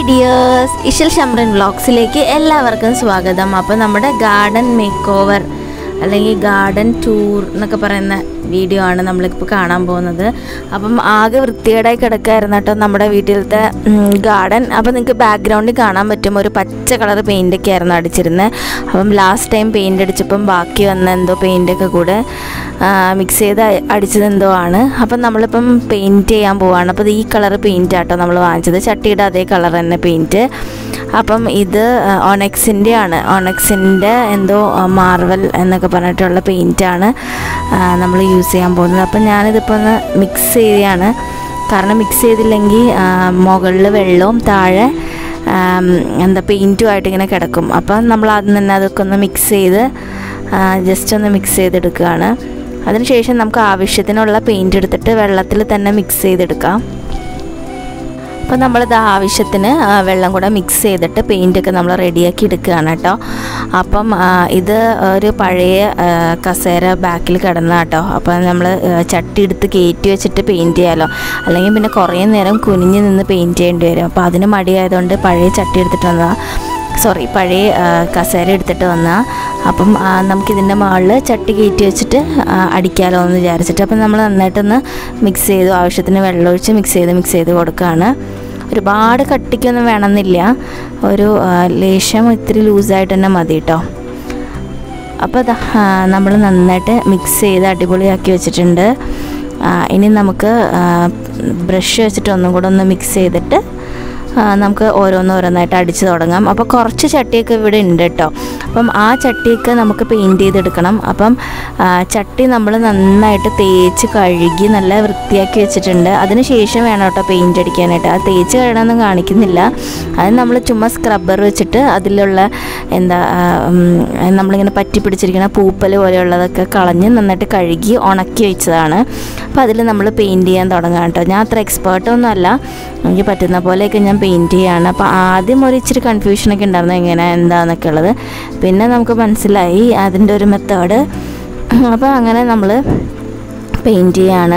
Dears Ishal ശംറൻ വ്ളോഗ്സിലേക്ക് എല്ലാവർക്കും സ്വാഗതം അപ്പോൾ നമ്മുടെ ഗാർഡൻ മേക്ക് ഓവർ അല്ലെങ്കിൽ ഗാർഡൻ ടൂർ എന്നൊക്കെ പറയുന്ന വീഡിയോ ആണ് നമ്മളിപ്പോൾ കാണാൻ പോകുന്നത് അപ്പം ആകെ വൃത്തികേടായി കിടക്കായിരുന്നു കേട്ടോ നമ്മുടെ വീട്ടിലത്തെ ഗാർഡൻ അപ്പോൾ നിങ്ങൾക്ക് ബാക്ക്ഗ്രൗണ്ടിൽ കാണാൻ പറ്റും ഒരു പച്ച കളർ പെയിൻ്റൊക്കെ ആയിരുന്നു അടിച്ചിരുന്നത് അപ്പം ലാസ്റ്റ് ടൈം പെയിൻ്റ് അടിച്ചപ്പം ബാക്കി വന്ന എന്തോ പെയിൻ്റൊക്കെ കൂടെ മിക്സ് ചെയ്ത് അടിച്ചത് എന്തോ ആണ് അപ്പം നമ്മളിപ്പം പെയിൻറ്റ് ചെയ്യാൻ പോവാണ് അപ്പോൾ ഇത് ഈ കളർ പെയിൻ്റ് ആട്ടോ നമ്മൾ വാങ്ങിച്ചത് ചട്ടിയുടെ അതേ കളർ തന്നെ പെയിൻറ്റ് അപ്പം ഇത് ഓണക്സിൻ്റെ ആണ് ഓണക്സിൻ്റെ എന്തോ മാർവൽ എന്നൊക്കെ പറഞ്ഞിട്ടുള്ള പെയിൻറ്റാണ് നമ്മൾ യൂസ് ചെയ്യാൻ പോകുന്നത് അപ്പം ഞാനിതിപ്പോൾ ഒന്ന് മിക്സ് ചെയ്യുകയാണ് കാരണം മിക്സ് ചെയ്തില്ലെങ്കിൽ മുകളിൽ വെള്ളവും താഴെ ആം, എന്താ പെയിൻറ്റുമായിട്ട് ഇങ്ങനെ കിടക്കും അപ്പം നമ്മൾ ആദ്യം തന്നെ അതൊക്കെ ഒന്ന് മിക്സ് ചെയ്ത് ജസ്റ്റ് ഒന്ന് മിക്സ് ചെയ്തെടുക്കുകയാണ് അതിനുശേഷം നമുക്ക് ആവശ്യത്തിനുള്ള പെയിൻറ്റ് എടുത്തിട്ട് വെള്ളത്തിൽ തന്നെ മിക്സ് ചെയ്തെടുക്കാം അപ്പോൾ നമ്മളിത് ആവശ്യത്തിന് ആ, വെള്ളം കൂടെ മിക്സ് ചെയ്തിട്ട് പെയിൻ്റൊക്കെ നമ്മൾ റെഡിയാക്കി എടുക്കുകയാണ് കേട്ടോ അപ്പം ആ, ഇത് ഒരു പഴയ ആ, കസേര ബാക്കിൽ കിടന്ന കേട്ടോ അപ്പോൾ നമ്മൾ ചട്ടി എടുത്ത് കയറ്റി വെച്ചിട്ട് പെയിൻറ്റ് ചെയ്യാമല്ലോ അല്ലെങ്കിൽ പിന്നെ കുറേ നേരം കുനിഞ്ഞ് നിന്ന് പെയിൻറ്റ് ചെയ്യേണ്ടി വരും അപ്പോൾ അതിന് മടിയായതുകൊണ്ട് പഴയ ചട്ടി എടുത്തിട്ട് വന്നതാണ് സോറി പഴയ ആ, കസേര എടുത്തിട്ട് വന്ന അപ്പം ആ, നമുക്കിതിൻ്റെ മുകളിൽ ചട്ടി കയറ്റി വെച്ചിട്ട് ആ, അടിക്കാമല്ലോ എന്ന് വിചാരിച്ചിട്ട് അപ്പം നമ്മൾ നന്നായിട്ടൊന്ന് മിക്സ് ചെയ്തു ആവശ്യത്തിന് വെള്ളമൊഴിച്ച് മിക്സ് ചെയ്ത് മിക്സ് ചെയ്ത് കൊടുക്കുകയാണ് ഒരുപാട് കട്ടിക്കൊന്നും വേണമെന്നില്ല ഒരു ആ, ലേശം ഇത്തിരി ലൂസായിട്ട് തന്നെ മതി കേട്ടോ അപ്പോൾ നമ്മൾ നന്നായിട്ട് മിക്സ് ചെയ്ത് അടിപൊളിയാക്കി വെച്ചിട്ടുണ്ട് ആ, ഇനി നമുക്ക് ബ്രഷ് വെച്ചിട്ട് ഒന്നും കൂടെ ഒന്ന് മിക്സ് ചെയ്തിട്ട് ആ, നമുക്ക് ഓരോന്നോരോന്നായിട്ട് അടിച്ച് തുടങ്ങാം അപ്പോൾ കുറച്ച് ചട്ടിയൊക്കെ ഇവിടെ ഉണ്ട് കേട്ടോ അപ്പം ആ ചട്ടിയൊക്കെ നമുക്ക് പെയിൻറ്റ് ചെയ്തെടുക്കണം അപ്പം ആ, ചട്ടി നമ്മൾ നന്നായിട്ട് തേച്ച് കഴുകി നല്ല വൃത്തിയാക്കി വെച്ചിട്ടുണ്ട് അതിന് ശേഷം വേണം കേട്ടോ പെയിൻറ്റ് അടിക്കാനായിട്ട് ആ തേച്ച് കഴുകണമെന്ന് കാണിക്കുന്നില്ല അത് നമ്മൾ ചുമ്മാ സ്ക്രബ്ബർ വെച്ചിട്ട് അതിലുള്ള എന്താ ആ, ഉം, നമ്മളിങ്ങനെ പറ്റി പിടിച്ചിരിക്കുന്ന പൂപ്പൽ പോലെയുള്ളതൊക്കെ കളഞ്ഞ് നന്നായിട്ട് കഴുകി ഉണക്കി വെച്ചതാണ് അപ്പോൾ അതിൽ നമ്മൾ പെയിൻറ്റ് ചെയ്യാൻ തുടങ്ങാം കേട്ടോ ഞാൻ അത്ര എക്സ്പേർട്ടൊന്നും അല്ല എനിക്ക് പറ്റുന്ന പോലെയൊക്കെ ഞാൻ പെയിൻറ്റ് ചെയ്യാണ് അപ്പോൾ ആദ്യം ഒരു ഇച്ചിരി കൺഫ്യൂഷനൊക്കെ ഉണ്ടായിരുന്നു എങ്ങനെ എന്താണെന്നൊക്കെ ഉള്ളത് പിന്നെ നമുക്ക് മനസ്സിലായി അതിൻ്റെ ഒരു മെത്തേഡ് അപ്പോൾ അങ്ങനെ നമ്മൾ പെയിൻറ്റ് ചെയ്യാണ്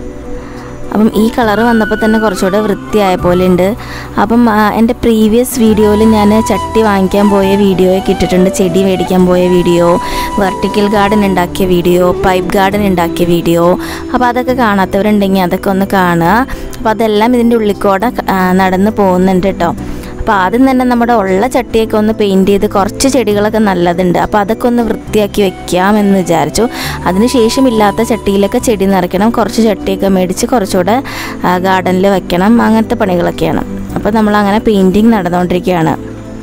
അപ്പം ഈ കളർ വന്നപ്പോൾ തന്നെ കുറച്ചുകൂടെ വൃത്തിയായ പോലെ ഉണ്ട് അപ്പം ആ, എൻ്റെ പ്രീവിയസ് വീഡിയോയിൽ ഞാൻ ചട്ടി വാങ്ങിക്കാൻ പോയ വീഡിയോ ഒക്കെ ഇട്ടിട്ടുണ്ട് ചെടി മേടിക്കാൻ പോയ വീഡിയോ വെർട്ടിക്കൽ ഗാർഡൻ ഉണ്ടാക്കിയ വീഡിയോ പൈപ്പ് ഗാർഡൻ ഉണ്ടാക്കിയ വീഡിയോ അപ്പോൾ അതൊക്കെ കാണാത്തവരുണ്ടെങ്കിൽ അതൊക്കെ ഒന്ന് കാണുക അപ്പോൾ അതെല്ലാം ഇതിൻ്റെ ഉള്ളിക്കൂടെ ആ, നടന്ന് പോകുന്നുണ്ട് കേട്ടോ അപ്പോൾ ആദ്യം തന്നെ നമ്മുടെ ഉള്ള ചട്ടിയൊക്കെ ഒന്ന് പെയിൻറ്റ് ചെയ്ത് കുറച്ച് ചെടികളൊക്കെ നല്ലതുണ്ട് അപ്പോൾ അതൊക്കെ ഒന്ന് വൃത്തിയാക്കി വെക്കാമെന്ന് വിചാരിച്ചു അതിനുശേഷം ഇല്ലാത്ത ചട്ടിയിലൊക്കെ ചെടി നിറയ്ക്കണം കുറച്ച് ചട്ടിയൊക്കെ മേടിച്ച് കുറച്ചുകൂടെ ഗാർഡനിൽ വെക്കണം അങ്ങനത്തെ പണികളൊക്കെയാണ് അപ്പോൾ നമ്മൾ അങ്ങനെ പെയിൻറ്റിങ് നടന്നുകൊണ്ടിരിക്കുകയാണ്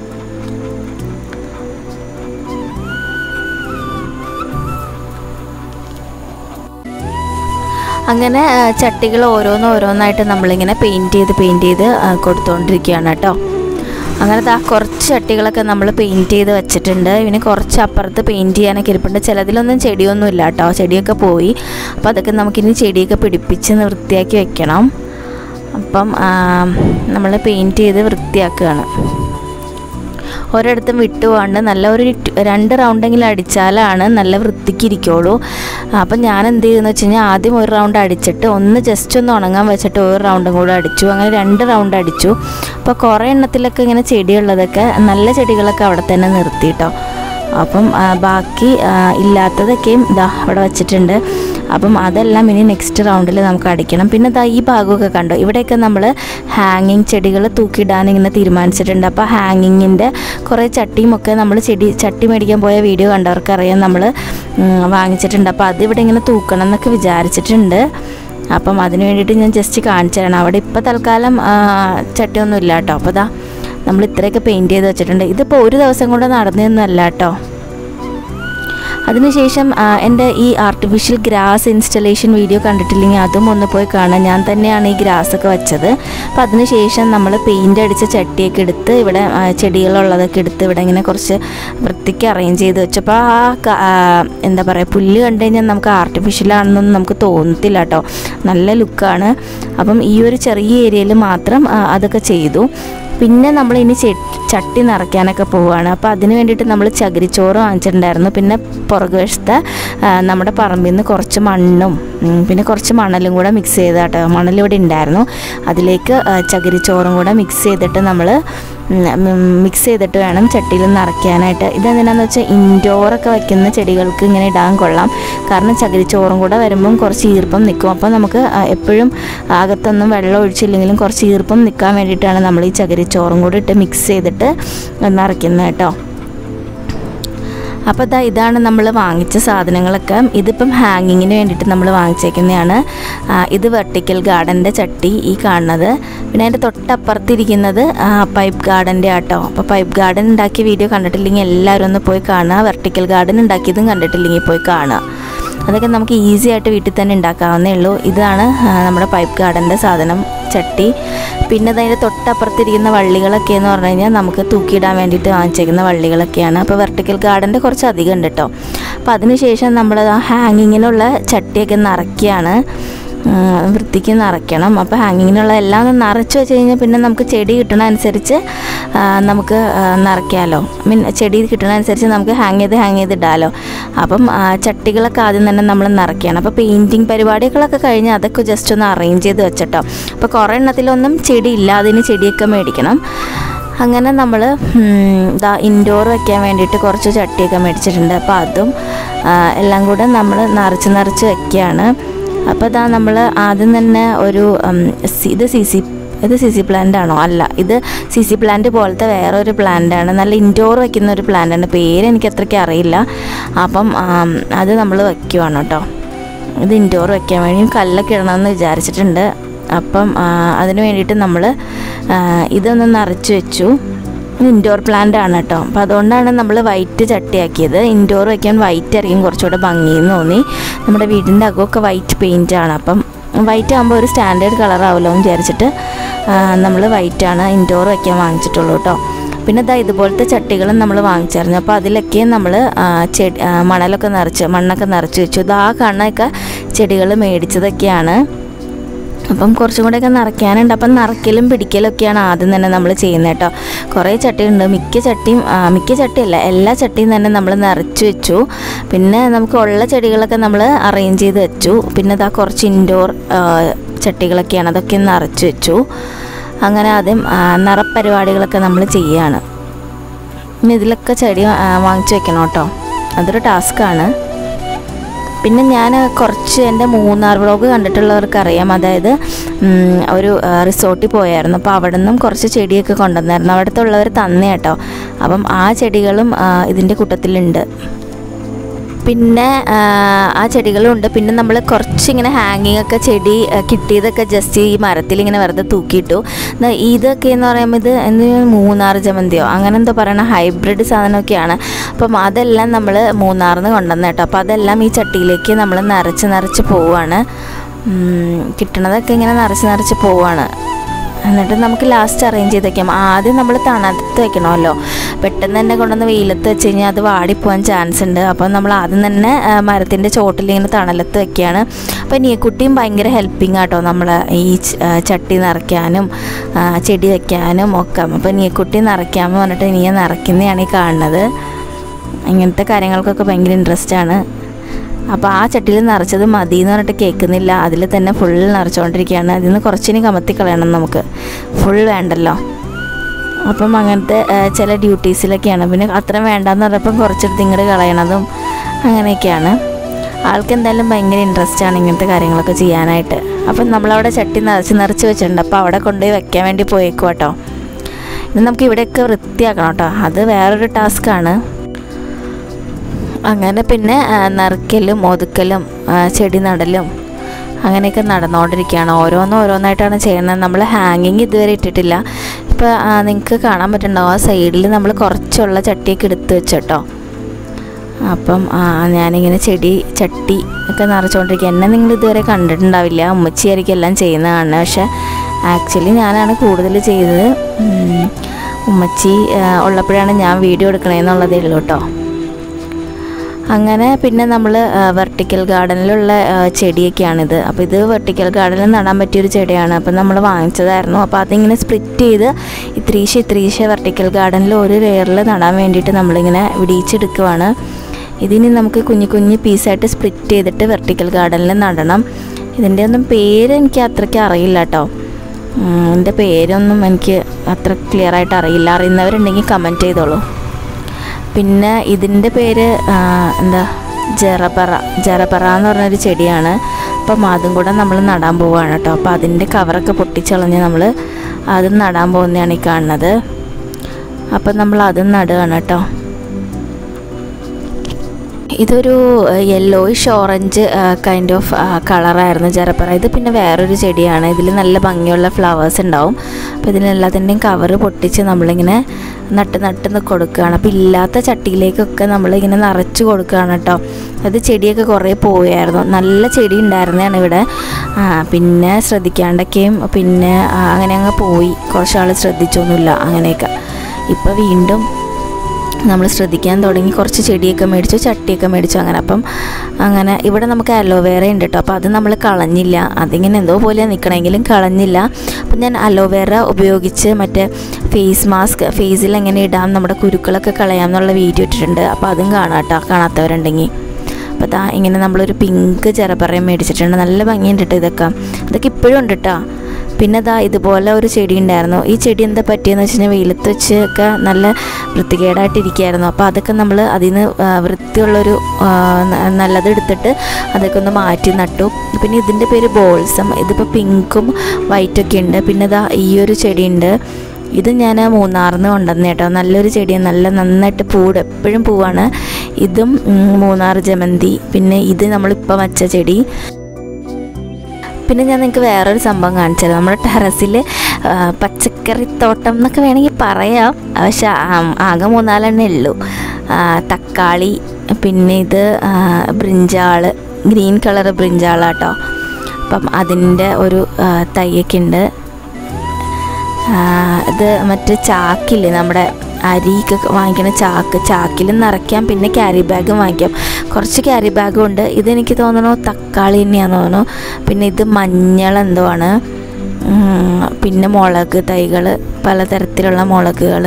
അങ്ങനെ ആ, ചട്ടികൾ ഓരോന്ന് ഓരോന്നായിട്ട് നമ്മളിങ്ങനെ പെയിൻറ്റ് ചെയ്ത് പെയിൻറ്റ് ചെയ്ത് ആ, കൊടുത്തുകൊണ്ടിരിക്കുകയാണ് കേട്ടോ അങ്ങനത്തെ ആ കുറച്ച് ചട്ടികളൊക്കെ നമ്മൾ പെയിൻറ്റ് ചെയ്ത് വെച്ചിട്ടുണ്ട് പിന്നെ കുറച്ച് അപ്പുറത്ത് പെയിൻറ്റ് ചെയ്യാനൊക്കെ ഇരിപ്പുണ്ട് ചിലതിലൊന്നും ചെടിയൊന്നും ഇല്ല കേട്ടോ ചെടിയൊക്കെ പോയി അപ്പോൾ അതൊക്കെ നമുക്കിനി ചെടിയൊക്കെ പിടിപ്പിച്ച് ഒന്ന് വൃത്തിയാക്കി വെക്കണം അപ്പം നമ്മൾ പെയിൻറ്റ് ചെയ്ത് വൃത്തിയാക്കുകയാണ് ഒരിടത്തും വിട്ടുപോകാണ്ട് നല്ല ഒരു ട്- രണ്ട് റൗണ്ടെങ്കിലും അടിച്ചാലാണ് നല്ല വൃത്തിക്ക് ഇരിക്കുള്ളൂ അപ്പം ഞാൻ എന്ത് ചെയ്തെന്ന് വെച്ച് കഴിഞ്ഞാൽ ആദ്യം ഒരു റൗണ്ട് അടിച്ചിട്ട് ഒന്ന് ജസ്റ്റ് ഒന്ന് ഉണങ്ങാൻ വെച്ചിട്ട് ഒരു റൗണ്ടും കൂടെ അടിച്ചു അങ്ങനെ രണ്ട് റൗണ്ട് അടിച്ചു അപ്പോൾ കുറേ എണ്ണത്തിലൊക്കെ ഇങ്ങനെ ചെടിയുള്ളതൊക്കെ നല്ല ചെടികളൊക്കെ അവിടെ തന്നെ നിർത്തി കേട്ടോ അപ്പം ആ, ബാക്കി ആ, ഇല്ലാത്തതൊക്കെയും ഇതാ അവിടെ വെച്ചിട്ടുണ്ട് അപ്പം അതെല്ലാം ഇനി നെക്സ്റ്റ് റൗണ്ടിൽ നമുക്ക് അടിക്കണം പിന്നെ ദാ ഈ ഭാഗമൊക്കെ കണ്ടോ ഇവിടെയൊക്കെ നമ്മൾ ഹാങ്ങിങ് ചെടികൾ തൂക്കിയിടാൻ ഇങ്ങനെ തീരുമാനിച്ചിട്ടുണ്ട് അപ്പോൾ ഹാങ്ങിങ്ങിൻ്റെ കുറേ ചട്ടിയും ഒക്കെ നമ്മൾ ചെടി ചട്ടി മേടിക്കാൻ പോയ വീഡിയോ കണ്ടവർക്കറിയാം നമ്മൾ വാങ്ങിച്ചിട്ടുണ്ട് അപ്പോൾ അതിവിടെ ഇങ്ങനെ തൂക്കണം എന്നൊക്കെ വിചാരിച്ചിട്ടുണ്ട് അപ്പം അതിന് വേണ്ടിയിട്ട് ഞാൻ ജസ്റ്റ് കാണിച്ചു തരണം അവിടെ ഇപ്പോൾ തൽക്കാലം ആ, ചട്ടിയൊന്നും ഇല്ല കേട്ടോ അപ്പോൾ ദാ നമ്മൾ ഇത്രയൊക്കെ പെയിൻറ്റ് ചെയ്ത് വെച്ചിട്ടുണ്ട് ഇതിപ്പോൾ ഒരു ദിവസം കൊണ്ട് നടന്നതൊന്നുമല്ല കേട്ടോ അതിനുശേഷം ആ, എൻ്റെ ഈ ആർട്ടിഫിഷ്യൽ ഗ്രാസ് ഇൻസ്റ്റലേഷൻ വീഡിയോ കണ്ടിട്ടില്ലെങ്കിൽ അതും ഒന്ന് പോയി കാണാം ഞാൻ തന്നെയാണ് ഈ ഗ്രാസ് ഒക്കെ വെച്ചത് അപ്പോൾ അതിനുശേഷം നമ്മൾ പെയിൻ്റ് അടിച്ച ചട്ടിയൊക്കെ എടുത്ത് ഇവിടെ ആ, ചെടികളുള്ളതൊക്കെ എടുത്ത് ഇവിടെ ഇങ്ങനെ കുറച്ച് വൃത്തിക്ക് അറേഞ്ച് ചെയ്ത് വെച്ചപ്പോൾ ആ ക- ആ, എന്താ പറയുക പുല്ല് കണ്ടു കഴിഞ്ഞാൽ നമുക്ക് ആർട്ടിഫിഷ്യലാണെന്നൊന്നും നമുക്ക് തോന്നത്തില്ല കേട്ടോ നല്ല ലുക്കാണ് അപ്പം ഈ ഒരു ചെറിയ ഏരിയയിൽ മാത്രം ആ, അതൊക്കെ ചെയ്തു പിന്നെ നമ്മൾ ഇനി ചട്ടി നിറയ്ക്കാനൊക്കെ പോവുകയാണ് അപ്പോൾ അതിന് വേണ്ടിയിട്ട് നമ്മൾ ചകിരിച്ചോറ് വാങ്ങിച്ചിട്ടുണ്ടായിരുന്നു പിന്നെ പുറകുവശത്തെ ആ, നമ്മുടെ പറമ്പിൽ നിന്ന് കുറച്ച് മണ്ണും ഉം, പിന്നെ കുറച്ച് മണലും കൂടെ മിക്സ് ചെയ്താട്ടോ മണൽ ഇവിടെ ഉണ്ടായിരുന്നു അതിലേക്ക് ആ, ചകിരിച്ചോറും കൂടെ മിക്സ് ചെയ്തിട്ട് നമ്മൾ മിക്സ് ചെയ്തിട്ട് വേണം ചട്ടിയിൽ നിറയ്ക്കാനായിട്ട് ഇതെന്തിനാന്ന് വെച്ചാൽ ഇൻഡോറൊക്കെ വയ്ക്കുന്ന ചെടികൾക്ക് ഇങ്ങനെ ഇടാൻ കൊള്ളാം കാരണം ചകിരിച്ചോറും കൂടെ വരുമ്പം കുറച്ച് ഈർപ്പം നിൽക്കും അപ്പോൾ നമുക്ക് ആ, എപ്പോഴും അകത്തൊന്നും വെള്ളം ഒഴിച്ചില്ലെങ്കിലും കുറച്ച് ഈർപ്പം നിൽക്കാൻ വേണ്ടിയിട്ടാണ് നമ്മൾ ഈ ചകിരിച്ചോറും കൂടി ഇട്ട് മിക്സ് ചെയ്തിട്ട് നിറയ്ക്കുന്നത് കേട്ടോ അപ്പോൾ ഇതാ ഇതാണ് നമ്മൾ വാങ്ങിച്ച സാധനങ്ങളൊക്കെ ഇതിപ്പം ഹാങ്ങിങ്ങിന് വേണ്ടിയിട്ട് നമ്മൾ വാങ്ങിച്ചേക്കുന്നതാണ് ആ, ഇത് വെർട്ടിക്കൽ ഗാർഡൻ്റെ ചട്ടി ഈ കാണുന്നത് പിന്നെ അതിൻ്റെ തൊട്ടപ്പുറത്തിരിക്കുന്നത് പൈപ്പ് ഗാർഡൻ്റെ ആട്ടോ അപ്പോൾ പൈപ്പ് ഗാർഡൻ ഉണ്ടാക്കിയ വീഡിയോ കണ്ടിട്ടില്ലെങ്കിൽ എല്ലാവരും ഒന്ന് പോയി കാണുക വെർട്ടിക്കൽ ഗാർഡൻ ഉണ്ടാക്കിയതും കണ്ടിട്ടില്ലെങ്കിൽ പോയി കാണുക അതൊക്കെ നമുക്ക് ഈസി ആയിട്ട് വീട്ടിൽ തന്നെ ഉണ്ടാക്കാവുന്നേ ഉള്ളൂ ഇതാണ് ആ, നമ്മുടെ പൈപ്പ് ഗാർഡൻ്റെ സാധനം ചട്ടി പിന്നെ അതിൻ്റെ തൊട്ടപ്പുറത്തിരിക്കുന്ന വള്ളികളൊക്കെ എന്ന് പറഞ്ഞു കഴിഞ്ഞാൽ നമുക്ക് തൂക്കിയിടാൻ വേണ്ടിയിട്ട് വാങ്ങിച്ചേക്കുന്ന വള്ളികളൊക്കെയാണ് അപ്പോൾ വെർട്ടിക്കൽ ഗാർഡൻ്റെ കുറച്ച് അധികം ഉണ്ട് കേട്ടോ അപ്പോൾ അതിനുശേഷം നമ്മൾ ആ ഹാങ്ങിങ്ങിനുള്ള ചട്ടിയൊക്കെ നിറയ്ക്കുകയാണ് ഉം, വൃത്തിക്ക് നിറയ്ക്കണം അപ്പോൾ ഹാങ്ങിങ്ങിനുള്ള എല്ലാം ഒന്ന് നിറച്ച് വെച്ച് കഴിഞ്ഞാൽ പിന്നെ നമുക്ക് ചെടി കിട്ടണ അനുസരിച്ച് ആ, നമുക്ക് ആ, നിറയ്ക്കാമല്ലോ മീൻ ചെടി കിട്ടണ അനുസരിച്ച് നമുക്ക് ഹാങ് ചെയ്ത് ഹാങ് ചെയ്ത് ഇടാമല്ലോ അപ്പം ആ, ചട്ടികളൊക്കെ ആദ്യം തന്നെ നമ്മൾ നിറയ്ക്കണം അപ്പോൾ പെയിൻറ്റിങ് പരിപാടികളൊക്കെ കഴിഞ്ഞ് അതൊക്കെ ജസ്റ്റ് ഒന്ന് അറേഞ്ച് ചെയ്ത് വെച്ചിട്ടോ അപ്പോൾ കുറേ എണ്ണത്തിലൊന്നും ചെടി ഇല്ല അതിന് ചെടിയൊക്കെ മേടിക്കണം അങ്ങനെ നമ്മൾ ഇതാ ഇൻഡോർ വെക്കാൻ വേണ്ടിയിട്ട് കുറച്ച് ചട്ടിയൊക്കെ മേടിച്ചിട്ടുണ്ട് അപ്പോൾ അതും ആ, എല്ലാം കൂടെ നമ്മൾ നിറച്ച് നിറച്ച് വെക്കുകയാണ് അപ്പോൾ ഇതാ നമ്മൾ ആദ്യം തന്നെ ഒരു ഉം, സി- ഇത് സി സി ഇത് സി സി പ്ലാന്റ് ആണോ അല്ല ഇത് സി സി പ്ലാന്റ് പോലത്തെ വേറൊരു പ്ലാന്റ് ആണ് നല്ല ഇൻഡോർ വെക്കുന്ന ഒരു പ്ലാന്റ് ആണ് പേര് എനിക്ക് അത്രയ്ക്ക് അറിയില്ല അപ്പം ആം, അത് നമ്മൾ വെക്കുവാണ് കേട്ടോ ഇത് ഇൻഡോർ വെക്കാൻ വേണ്ടി കല്ലൊക്കെ ഇടണമെന്ന് വിചാരിച്ചിട്ടുണ്ട് അപ്പം ആ, അതിന് വേണ്ടിയിട്ട് നമ്മൾ ഇതൊന്ന് നിറച്ച് വെച്ചു ഇത് ഇൻഡോർ പ്ലാന്റ് ആണ് കേട്ടോ അപ്പോൾ അതുകൊണ്ടാണ് നമ്മൾ വൈറ്റ് ചട്ടിയാക്കിയത് ഇൻഡോർ വയ്ക്കാൻ വൈറ്റ് ആയിരിക്കും കുറച്ചുകൂടെ ഭംഗിയെന്ന് തോന്നി നമ്മുടെ വീടിൻ്റെ അകമൊക്കെ വൈറ്റ് പെയിൻ്റ് ആണ് അപ്പം വൈറ്റ് ആകുമ്പോൾ ഒരു സ്റ്റാൻഡേർഡ് കളർ ആവുമല്ലോ എന്ന് വിചാരിച്ചിട്ട് നമ്മൾ വൈറ്റാണ് ഇൻഡോർ വയ്ക്കാൻ വാങ്ങിച്ചിട്ടുള്ളൂ കേട്ടോ പിന്നെ ഇതാ ഇതുപോലത്തെ ചട്ടികളും നമ്മൾ വാങ്ങിച്ചായിരുന്നു അപ്പോൾ അതിലൊക്കെ നമ്മൾ ചെടി ആ, മണലൊക്കെ നിറച്ച് മണ്ണൊക്കെ നിറച്ച് വെച്ചു ഇത് ആ കണ്ണൊക്കെ ചെടികൾ മേടിച്ചതൊക്കെയാണ് അപ്പം കുറച്ചും കൂടെയൊക്കെ നിറയ്ക്കാനുണ്ട് അപ്പം നിറയ്ക്കലും പിടിക്കലൊക്കെയാണ് ആദ്യം തന്നെ നമ്മൾ ചെയ്യുന്നത് കേട്ടോ കുറേ ചട്ടിയുണ്ട് മിക്ക ചട്ടിയും ആ, മിക്ക ചട്ടിയല്ല എല്ലാ ചട്ടിയും തന്നെ നമ്മൾ നിറച്ച് വെച്ചു പിന്നെ നമുക്ക് ഉള്ള ചെടികളൊക്കെ നമ്മൾ അറേഞ്ച് ചെയ്ത് വെച്ചു പിന്നെ ഇതാ കുറച്ച് ഇൻഡോർ ചട്ടികളൊക്കെയാണ് അതൊക്കെ നിറച്ച് വെച്ചു അങ്ങനെ ആദ്യം ആ, നിറപ്പരിപാടികളൊക്കെ നമ്മൾ ചെയ്യുകയാണ് ഇനി ഇതിലൊക്കെ ചെടി ആ, വാങ്ങിച്ച് വെക്കണം കേട്ടോ അതൊരു ടാസ്ക്കാണ് പിന്നെ ഞാൻ കുറച്ച് എൻ്റെ മൂന്നാർ വ്ളോഗ് കണ്ടിട്ടുള്ളവർക്ക് അറിയാം അതായത് ഉം, ഒരു ആ, റിസോർട്ടിൽ പോയായിരുന്നു അപ്പോൾ അവിടെ നിന്നും കുറച്ച് ചെടിയൊക്കെ കൊണ്ടുവന്നായിരുന്നു അവിടുത്തെ ഉള്ളവർ തന്നെ കേട്ടോ അപ്പം ആ ചെടികളും ആ, ഇതിൻ്റെ കൂട്ടത്തിലുണ്ട് പിന്നെ ആ, ആ ചെടികളുണ്ട് പിന്നെ നമ്മൾ കുറച്ചിങ്ങനെ ഹാങ്ങിങ് ഒക്കെ ചെടി ആ, കിട്ടിയതൊക്കെ ജസ്റ്റ് ഈ മരത്തിൽ ഇങ്ങനെ വെറുതെ തൂക്കിയിട്ടു ന്നാ ഇതൊക്കെ എന്ന് പറയുമ്പോൾ ഇത് എന്ത് മൂന്നാർ ജമന്തിയോ അങ്ങനെ എന്തോ പറയണ ഹൈബ്രിഡ് സാധനമൊക്കെയാണ് അപ്പം അതെല്ലാം നമ്മൾ മൂന്നാറിൽ നിന്ന് കൊണ്ടുവന്ന കേട്ടോ അപ്പോൾ അതെല്ലാം ഈ ചട്ടിയിലേക്ക് നമ്മൾ നിറച്ച് നിറച്ച് പോവുകയാണ് ഉം, കിട്ടണതൊക്കെ ഇങ്ങനെ നിറച്ച് നിറച്ച് പോവുകയാണ് എന്നിട്ട് നമുക്ക് ലാസ്റ്റ് അറേഞ്ച് ചെയ്ത് വെക്കാം ആദ്യം നമ്മൾ തണുത്ത് വെക്കണമല്ലോ പെട്ടെന്ന് തന്നെ കൊണ്ടുവന്ന് വെയിലത്ത് വെച്ച് കഴിഞ്ഞാൽ അത് വാടിപ്പോവാൻ ചാൻസ് ഉണ്ട് അപ്പോൾ നമ്മൾ ആദ്യം തന്നെ മരത്തിൻ്റെ ചോട്ടിൽ ഇങ്ങനെ തണലത്ത് വെക്കുകയാണ് അപ്പോൾ നീക്കുട്ടിയും ഭയങ്കര ഹെൽപ്പിംഗ് ആട്ടോ നമ്മൾ ഈ ച- ആ, ചട്ടി നിറയ്ക്കാനും ആ, ചെടി വെക്കാനും ഒക്കെ അപ്പോൾ നീക്കുട്ടി നിറയ്ക്കാമെന്ന് പറഞ്ഞിട്ട് നീ നിറയ്ക്കുന്നതാണ് ഈ കാണുന്നത് ഇങ്ങനത്തെ കാര്യങ്ങൾക്കൊക്കെ ഭയങ്കര ഇൻട്രസ്റ്റ് ആണ് അപ്പോൾ ആ ചട്ടിയിൽ നിറച്ചത് മതി എന്ന് പറഞ്ഞിട്ട് കേൾക്കുന്നില്ല അതിൽ തന്നെ ഫുൾ നിറച്ചുകൊണ്ടിരിക്കുകയാണ് അതിൽ നിന്ന് കുറച്ചിനി കമത്തി കളയണം നമുക്ക് ഫുൾ വേണ്ടല്ലോ അപ്പം അങ്ങനത്തെ ആ, ചില ഡ്യൂട്ടീസിലൊക്കെയാണ് പിന്നെ അത്രയും വേണ്ടാന്ന് പറഞ്ഞപ്പം കുറച്ചെടുത്ത് ഇങ്ങോട്ട് കളയണതും അങ്ങനെയൊക്കെയാണ് ആൾക്ക് എന്തായാലും ഭയങ്കര ഇൻട്രസ്റ്റ് ആണ് ഇങ്ങനത്തെ കാര്യങ്ങളൊക്കെ ചെയ്യാനായിട്ട് അപ്പം നമ്മളവിടെ ചട്ടി നിറച്ച് നിറച്ച് വെച്ചിട്ടുണ്ട് അപ്പോൾ അവിടെ കൊണ്ടുപോയി വെക്കാൻ വേണ്ടി പോയേക്കും കേട്ടോ ഇത് നമുക്ക് ഇവിടെയൊക്കെ വൃത്തിയാക്കണം കേട്ടോ അത് വേറൊരു ടാസ്ക്കാണ് അങ്ങനെ പിന്നെ ആ, നറുക്കലും ഒതുക്കലും ആ, ചെടി നടലും അങ്ങനെയൊക്കെ നടന്നുകൊണ്ടിരിക്കുകയാണ് ഓരോന്നും ഓരോന്നായിട്ടാണ് ചെയ്യുന്നത് നമ്മൾ ഹാങ്ങിങ് ഇതുവരെ ഇട്ടിട്ടില്ല ഇപ്പോൾ നിങ്ങൾക്ക് കാണാൻ പറ്റുന്നുണ്ടാവും ആ സൈഡിൽ നമ്മൾ കുറച്ചുള്ള ചട്ടിയൊക്കെ എടുത്ത് വെച്ചോട്ടോ അപ്പം ആ, ഞാനിങ്ങനെ ചെടി ചട്ടി ഒക്കെ നിറച്ചുകൊണ്ടിരിക്കുക എന്നെ നിങ്ങൾ ഇതുവരെ കണ്ടിട്ടുണ്ടാവില്ല ഉമ്മച്ചിയായിരിക്കും എല്ലാം ചെയ്യുന്നത് കാണുന്നത് പക്ഷേ ആക്ച്വലി ഞാനാണ് കൂടുതൽ ചെയ്തത് ഉം, ഉമ്മച്ചി ആ, ഉള്ളപ്പോഴാണ് ഞാൻ വീഡിയോ എടുക്കണേന്നുള്ളതേ ഉള്ളൂ കേട്ടോ അങ്ങനെ പിന്നെ നമ്മൾ വെർട്ടിക്കൽ ഗാർഡനിലുള്ള ആ, ചെടിയൊക്കെയാണിത് അപ്പോൾ ഇത് വെർട്ടിക്കൽ ഗാർഡനിൽ നടാൻ പറ്റിയൊരു ചെടിയാണ് അപ്പോൾ നമ്മൾ വാങ്ങിച്ചതായിരുന്നു അപ്പോൾ അതിങ്ങനെ സ്പ്ലിറ്റ് ചെയ്ത് ഇത്രീശ ഇത്രീശ വെർട്ടിക്കൽ ഗാർഡനിൽ ഒരു ലെയറിൽ നടാൻ വേണ്ടിയിട്ട് നമ്മളിങ്ങനെ വിടിയിച്ചെടുക്കുവാണ് ഇതിനി നമുക്ക് കുഞ്ഞു കുഞ്ഞു പീസായിട്ട് സ്പ്ലിറ്റ് ചെയ്തിട്ട് വെർട്ടിക്കൽ ഗാർഡനിൽ നടണം ഇതിൻ്റെ ഒന്നും പേര് എനിക്ക് അത്രയ്ക്ക് അറിയില്ല കേട്ടോ എൻ്റെ പേരൊന്നും എനിക്ക് അത്ര ക്ലിയർ ആയിട്ട് അറിയില്ല അറിയുന്നവരുണ്ടെങ്കിൽ കമൻറ്റ് ചെയ്തോളൂ പിന്നെ ഇതിൻ്റെ പേര് ആ, എന്താ ജറപറ ജറപറ എന്ന് പറഞ്ഞൊരു ചെടിയാണ് അപ്പം അതും കൂടെ നമ്മൾ നടാൻ പോവുകയാണ് കേട്ടോ അപ്പോൾ അതിൻ്റെ കവറൊക്കെ പൊട്ടിച്ചളഞ്ഞ് നമ്മൾ അതും നടാൻ പോകുന്നതാണ് ഈ കാണുന്നത് അപ്പം നമ്മൾ അതും നടുകയാണ് കേട്ടോ ഇതൊരു യെല്ലോയിഷ് ഓറഞ്ച് കൈൻഡ് ഓഫ് കളറായിരുന്നു ജറപ്പറ ഇത് പിന്നെ വേറൊരു ചെടിയാണ് ഇതിൽ നല്ല ഭംഗിയുള്ള ഫ്ലവേഴ്സ് ഉണ്ടാവും അപ്പോൾ ഇതിനെല്ലാത്തിൻ്റെയും കവറ് പൊട്ടിച്ച് നമ്മളിങ്ങനെ നട്ട് നട്ട് കൊടുക്കുകയാണ് അപ്പോൾ ഇല്ലാത്ത ചട്ടിയിലേക്കൊക്കെ നമ്മളിങ്ങനെ നിറച്ച് കൊടുക്കുകയാണ് കേട്ടോ അത് ചെടിയൊക്കെ കുറേ പോയായിരുന്നു നല്ല ചെടി ഉണ്ടായിരുന്നതാണ് ഇവിടെ ആ, പിന്നെ ശ്രദ്ധിക്കാണ്ടൊക്കെയും പിന്നെ ആ, അങ്ങനെ അങ്ങ് പോയി കുറച്ച് ആൾ ശ്രദ്ധിച്ചൊന്നുമില്ല അങ്ങനെയൊക്കെ ഇപ്പോൾ വീണ്ടും നമ്മൾ ശ്രദ്ധിക്കാൻ തുടങ്ങി കുറച്ച് ചെടിയൊക്കെ മേടിച്ചു ചട്ടിയൊക്കെ മേടിച്ചു അങ്ങനെ അപ്പം അങ്ങനെ ഇവിടെ നമുക്ക് അലോവേറ ഉണ്ട് കേട്ടോ അപ്പോൾ അത് നമ്മൾ കളഞ്ഞില്ല അതിങ്ങനെ എന്തോ പോലെ നിൽക്കണമെങ്കിലും കളഞ്ഞില്ല അപ്പം ഞാൻ അലോവേറ ഉപയോഗിച്ച് മറ്റേ ഫേസ് മാസ്ക് ഫേസിൽ എങ്ങനെ ഇടാം നമ്മുടെ കുരുക്കളൊക്കെ കളയാം എന്നുള്ള വീഡിയോ ഇട്ടിട്ടുണ്ട് അപ്പോൾ അതും കാണാം കേട്ടോ കാണാത്തവരുണ്ടെങ്കിൽ അപ്പോൾ ദാ ഇങ്ങനെ നമ്മളൊരു പിങ്ക് ചെറുപറയും മേടിച്ചിട്ടുണ്ട് നല്ല ഭംഗിയുണ്ട് കേട്ടോ ഇതൊക്കെ ഇതൊക്കെ ഇപ്പോഴും ഉണ്ട് കേട്ടോ പിന്നെ ദാ ഇതുപോലെ ഒരു ചെടി ഉണ്ടായിരുന്നു ഈ ചെടി എന്താ പറ്റിയെന്ന് വെച്ച് കഴിഞ്ഞാൽ വെയിലത്ത് വെച്ച് ഒക്കെ നല്ല വൃത്തികേടായിട്ടിരിക്കുകയായിരുന്നു അപ്പോൾ അതൊക്കെ നമ്മൾ അതിൽ നിന്ന് വൃത്തിയുള്ളൊരു ആ, ന- നല്ലത് എടുത്തിട്ട് അതൊക്കെ ഒന്ന് മാറ്റി നട്ടു പിന്നെ ഇതിൻ്റെ പേര് ബോൾസം ഇതിപ്പോൾ പിങ്കും വൈറ്റൊക്കെ ഉണ്ട് പിന്നെ ദാ ഈ ഒരു ചെടിയുണ്ട് ഇത് ഞാൻ മൂന്നാറിൽ നിന്ന് കൊണ്ടുവന്ന കേട്ടോ നല്ലൊരു ചെടിയാണ് നല്ല നന്നായിട്ട് പൂട് എപ്പോഴും പൂവാണ് ഇതും ഉം, മൂന്നാർ ജമന്തി പിന്നെ ഇത് നമ്മളിപ്പോൾ വച്ച ചെടി പിന്നെ ഞാൻ നിങ്ങൾക്ക് വേറൊരു സംഭവം കാണിച്ചത് നമ്മുടെ ടെറസിൽ പച്ചക്കറിത്തോട്ടം എന്നൊക്കെ വേണമെങ്കിൽ പറയാം പക്ഷെ ആ- ആകെ മൂന്നാലെണ്ണേ ഉള്ളൂ ആ, തക്കാളി പിന്നെ ഇത് ആ, ബ്രിഞ്ചാള് ഗ്രീൻ കളർ ബ്രിഞ്ചാളാട്ടോ അപ്പം അതിൻ്റെ ഒരു ആ, തൈയൊക്കെ ഉണ്ട് ആ, ഇത് മറ്റേ ചാക്കില്ലേ നമ്മുടെ അരിയൊക്കെ വാങ്ങിക്കുന്ന ചാക്ക് ചാക്കിൽ നിറയ്ക്കാം പിന്നെ ക്യാരി ബാഗും വാങ്ങിക്കാം കുറച്ച് ക്യാരി ബാഗും ഉണ്ട് ഇതെനിക്ക് തോന്നുന്നു തക്കാളി തന്നെയാണെന്ന് തോന്നുന്നു പിന്നെ ഇത് മഞ്ഞൾ എന്തോ ആണ് ഉം, പിന്നെ മുളക് തൈകൾ പലതരത്തിലുള്ള മുളകുകൾ